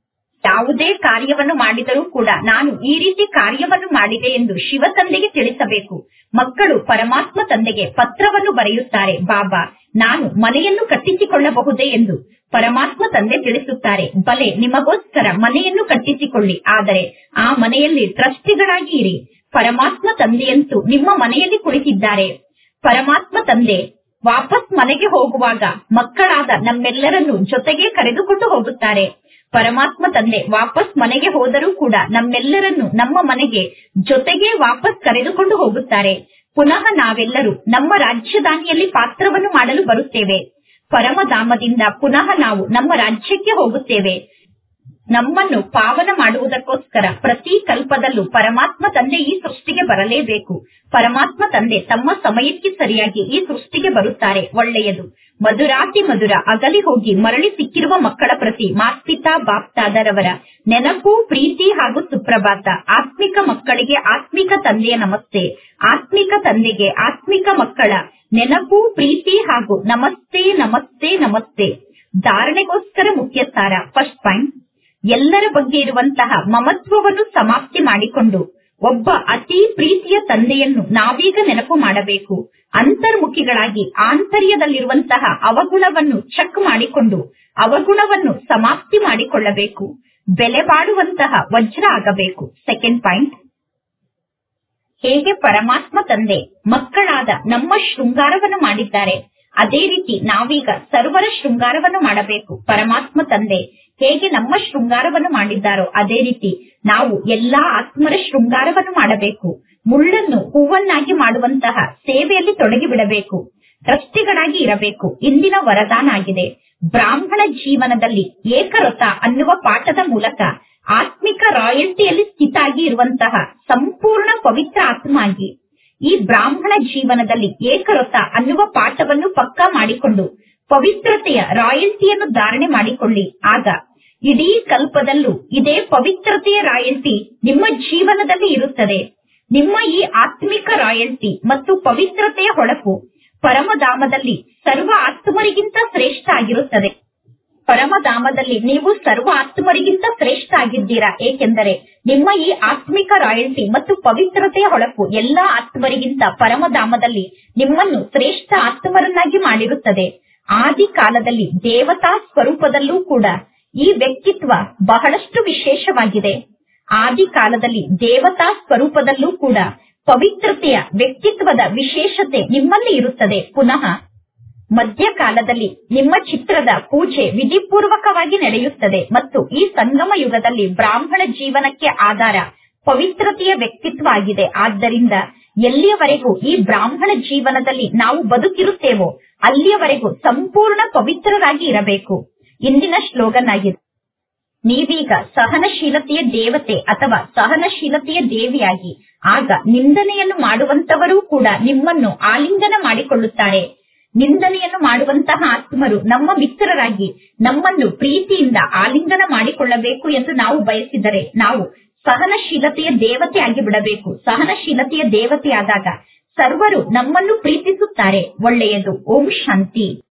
ಯಾವುದೇ ಕಾರ್ಯವನ್ನು ಮಾಡಿದರೂ ಕೂಡ ನಾನು ಈ ರೀತಿ ಕಾರ್ಯವನ್ನು ಮಾಡಿದೆ ಎಂದು ಶಿವ ತಂದೆಗೆ ತಿಳಿಸಬೇಕು ಮಕ್ಕಳು ಪರಮಾತ್ಮ ತಂದೆಗೆ ಪತ್ರವನ್ನು ಬರೆಯುತ್ತಾರೆ ಬಾಬಾ ನಾನು ಮನೆಯನ್ನು ಕಟ್ಟಿಸಿಕೊಳ್ಳಬಹುದೇ ಎಂದು ಪರಮಾತ್ಮ ತಂದೆ ತಿಳಿಸುತ್ತಾರೆ ಬಲೆ ನಿಮಗೋಸ್ಕರ ಮನೆಯನ್ನು ಕಟ್ಟಿಸಿಕೊಳ್ಳಿ ಆದರೆ ಆ ಮನೆಯಲ್ಲಿ ಟ್ರಸ್ಟಿಗಳಾಗಿ ಇರಿ ಪರಮಾತ್ಮ ತಂದೆಯಂತೂ ನಿಮ್ಮ ಮನೆಯಲ್ಲಿ ಕುಳಿತಿದ್ದಾರೆ ಪರಮಾತ್ಮ ತಂದೆ ವಾಪಸ್ ಮನೆಗೆ ಹೋಗುವಾಗ ಮಕ್ಕಳಾದ ನಮ್ಮೆಲ್ಲರನ್ನು ಜೊತೆಗೆ ಕರೆದುಕೊಂಡು ಹೋಗುತ್ತಾರೆ ಪರಮಾತ್ಮ ತಂದೆ ವಾಪಸ್ ಮನೆಗೆ ಹೋದರೂ ಕೂಡ ನಮ್ಮೆಲ್ಲರನ್ನು ನಮ್ಮ ಮನೆಗೆ ಜೊತೆಗೆ ವಾಪಸ್ ಕರೆದುಕೊಂಡು ಹೋಗುತ್ತಾರೆ ಪುನಃ ನಾವೆಲ್ಲರೂ ನಮ್ಮ ರಾಜ್ಯದಾನಿಯಲ್ಲಿ ಪಾತ್ರವನ್ನು ಮಾಡಲು ಬರುತ್ತೇವೆ ಪರಮಧಾಮದಿಂದ ಪುನಃ ನಾವು ನಮ್ಮ ರಾಜ್ಯಕ್ಕೆ ಹೋಗುತ್ತೇವೆ ನಮ್ಮನ್ನು ಪಾವನ ಮಾಡುವುದಕ್ಕೋಸ್ಕರ ಪ್ರತಿ ಕಲ್ಪದಲ್ಲೂ ಪರಮಾತ್ಮ ತಂದೆ ಈ ಸೃಷ್ಟಿಗೆ ಬರಲೇಬೇಕು ಪರಮಾತ್ಮ ತಂದೆ ತಮ್ಮ ಸಮಯಕ್ಕೆ ಸರಿಯಾಗಿ ಈ ಸೃಷ್ಟಿಗೆ ಬರುತ್ತಾರೆ ಒಳ್ಳೆಯದು ಮಧುರಾತಿ ಮಧುರ ಅಗಲಿ ಹೋಗಿ ಮರಳಿ ಸಿಕ್ಕಿರುವ ಮಕ್ಕಳ ಪ್ರತಿ ಮಾಸ್ಪಿತಾ ಬಾಪ್ತಾದರವರ ನೆನಪು ಪ್ರೀತಿ ಹಾಗೂ ಸುಪ್ರಭಾತ ಆತ್ಮಿಕ ಮಕ್ಕಳಿಗೆ ಆತ್ಮಿಕ ತಂದೆಯ ನಮಸ್ತೆ ಆತ್ಮಿಕ ತಂದೆಗೆ ಆತ್ಮಿಕ ಮಕ್ಕಳ ನೆನಪು ಪ್ರೀತಿ ಹಾಗೂ ನಮಸ್ತೆ ನಮಸ್ತೆ ನಮಸ್ತೆ ಧಾರಣೆಗೋಸ್ಕರ ಮುಖ್ಯ ಸಾರ ಫಸ್ಟ್ ಪಾಯಿಂಟ್ ಎಲ್ಲರ ಬಗ್ಗೆ ಇರುವಂತಹ ಮಮತ್ವವನ್ನು ಸಮಾಪ್ತಿ ಮಾಡಿಕೊಂಡು ಒಬ್ಬ ಅತಿ ಪ್ರೀತಿಯ ತಂದೆಯನ್ನು ನಾವೀಗ ನೆನಪು ಮಾಡಬೇಕು ಅಂತರ್ಮುಖಿಗಳಾಗಿ ಆಂತರ್ಯದಲ್ಲಿರುವಂತಹ ಅವಗುಣವನ್ನು ಚೆಕ್ ಮಾಡಿಕೊಂಡು ಅವಗುಣವನ್ನು ಸಮಾಪ್ತಿ ಮಾಡಿಕೊಳ್ಳಬೇಕು ಬೆಲೆ ಬಾಳುವಂತಹ ವಜ್ರ ಆಗಬೇಕು ಸೆಕೆಂಡ್ ಪಾಯಿಂಟ್ ಹೇಗೆ ಪರಮಾತ್ಮ ತಂದೆ ಮಕ್ಕಳಾದ ನಮ್ಮ ಶೃಂಗಾರವನ್ನು ಮಾಡಿದ್ದಾರೆ ಅದೇ ರೀತಿ ನಾವೀಗ ಸರ್ವರ ಶೃಂಗಾರವನ್ನು ಮಾಡಬೇಕು ಪರಮಾತ್ಮ ತಂದೆ ಹೇಗೆ ನಮ್ಮ ಶೃಂಗಾರವನ್ನು ಮಾಡಿದ್ದಾರೋ ಅದೇ ರೀತಿ ನಾವು ಎಲ್ಲಾ ಆತ್ಮರ ಶೃಂಗಾರವನ್ನು ಮಾಡಬೇಕು ಮುಳ್ಳನ್ನು ಹೂವನ್ನಾಗಿ ಮಾಡುವಂತಹ ಸೇವೆಯಲ್ಲಿ ತೊಡಗಿಬಿಡಬೇಕು ಟ್ರಸ್ಟಿಗಳಾಗಿ ಇರಬೇಕು ಇಂದಿನ ವರದಾನ ಆಗಿದೆ ಬ್ರಾಹ್ಮಣ ಜೀವನದಲ್ಲಿ ಏಕರಥ ಅನ್ನುವ ಪಾಠದ ಮೂಲಕ ಆತ್ಮಿಕ ರಾಯಲ್ಟಿಯಲ್ಲಿ ಸ್ಥಿತಾಗಿ ಇರುವಂತಹ ಸಂಪೂರ್ಣ ಪವಿತ್ರ ಆತ್ಮ ಆಗಿ ಈ ಬ್ರಾಹ್ಮಣ ಜೀವನದಲ್ಲಿ ಏಕರಥ ಅನ್ನುವ ಪಾಠವನ್ನು ಪಕ್ಕಾ ಮಾಡಿಕೊಂಡು ಪವಿತ್ರತೆಯ ರಾಯಲ್ಟಿಯನ್ನು ಧಾರಣೆ ಮಾಡಿಕೊಳ್ಳಿ ಆಗ ಇಡೀ ಕಲ್ಪದಲ್ಲೂ ಇದೇ ಪವಿತ್ರತೆಯ ರಾಯಲ್ಟಿ ನಿಮ್ಮ ಜೀವನದಲ್ಲಿ ಇರುತ್ತದೆ ನಿಮ್ಮ ಈ ಆತ್ಮಿಕ ರಾಯಲ್ಟಿ ಮತ್ತು ಪವಿತ್ರತೆಯ ಹೊಳಪು ಪರಮಧಾಮದಲ್ಲಿ ಸರ್ವ ಆತ್ಮರಿಗಿಂತ ಶ್ರೇಷ್ಠ ಆಗಿರುತ್ತದೆ ಪರಮಧಾಮದಲ್ಲಿ ನೀವು ಸರ್ವ ಆತ್ಮರಿಗಿಂತ ಶ್ರೇಷ್ಠ ಆಗಿದ್ದೀರಾ ಏಕೆಂದರೆ ನಿಮ್ಮ ಈ ಆತ್ಮಿಕ ರಾಯಲ್ಟಿ ಮತ್ತು ಪವಿತ್ರತೆಯ ಹೊಳಪು ಎಲ್ಲಾ ಆತ್ಮರಿಗಿಂತ ಪರಮಧಾಮದಲ್ಲಿ ನಿಮ್ಮನ್ನು ಶ್ರೇಷ್ಠ ಆತ್ಮರನ್ನಾಗಿ ಮಾಡಿರುತ್ತದೆ ಆದಿ ಕಾಲದಲ್ಲಿ ದೇವತಾ ಸ್ವರೂಪದಲ್ಲೂ ಕೂಡ ಈ ವ್ಯಕ್ತಿತ್ವ ಬಹಳಷ್ಟು ವಿಶೇಷವಾಗಿದೆ ಆದಿ ಕಾಲದಲ್ಲಿ ದೇವತಾ ಸ್ವರೂಪದಲ್ಲೂ ಕೂಡ ಪವಿತ್ರತೆಯ ವ್ಯಕ್ತಿತ್ವದ ವಿಶೇಷತೆ ನಿಮ್ಮಲ್ಲಿ ಇರುತ್ತದೆ ಪುನಃ ಮಧ್ಯಕಾಲದಲ್ಲಿ ನಿಮ್ಮ ಚಿತ್ರದ ಪೂಜೆ ವಿಧಿಪೂರ್ವಕವಾಗಿ ನಡೆಯುತ್ತದೆ ಮತ್ತು ಈ ಸಂಗಮ ಯುಗದಲ್ಲಿ ಬ್ರಾಹ್ಮಣ ಜೀವನಕ್ಕೆ ಆಧಾರ ಪವಿತ್ರತೆಯ ವ್ಯಕ್ತಿತ್ವ ಆಗಿದೆ ಆದ್ದರಿಂದ ಎಲ್ಲಿಯವರೆಗೂ ಈ ಬ್ರಾಹ್ಮಣ ಜೀವನದಲ್ಲಿ ನಾವು ಬದುಕಿರುತ್ತೇವೋ ಅಲ್ಲಿಯವರೆಗೂ ಸಂಪೂರ್ಣ ಪವಿತ್ರರಾಗಿ ಇರಬೇಕು ಇಂದಿನ ಶ್ಲೋಗನ್ ಆಗಿದೆ ನೀವೀಗ ಸಹನಶೀಲತೆಯ ದೇವತೆ ಅಥವಾ ಸಹನಶೀಲತೆಯ ದೇವಿಯಾಗಿ ಆಗ ನಿಂದನೆಯನ್ನು ಮಾಡುವಂತವರೂ ಕೂಡ ನಿಮ್ಮನ್ನು ಆಲಿಂಗನ ಮಾಡಿಕೊಳ್ಳುತ್ತಾರೆ ನಿಂದನೆಯನ್ನು ಮಾಡುವಂತಹ ಆತ್ಮರು ನಮ್ಮ ಮಿತ್ರರಾಗಿ ನಮ್ಮನ್ನು ಪ್ರೀತಿಯಿಂದ ಆಲಿಂಗನ ಮಾಡಿಕೊಳ್ಳಬೇಕು ಎಂದು ನಾವು ಬಯಸಿದರೆ ನಾವು ಸಹನಶೀಲತೆಯ ದೇವತೆ ಆಗಿ ಬಿಡಬೇಕು ಸಹನಶೀಲತೆಯ ದೇವತೆಯಾದಾಗ ಸರ್ವರು ನಮ್ಮನ್ನು ಪ್ರೀತಿಸುತ್ತಾರೆ ಒಳ್ಳೆಯದು ಓಂ ಶಾಂತಿ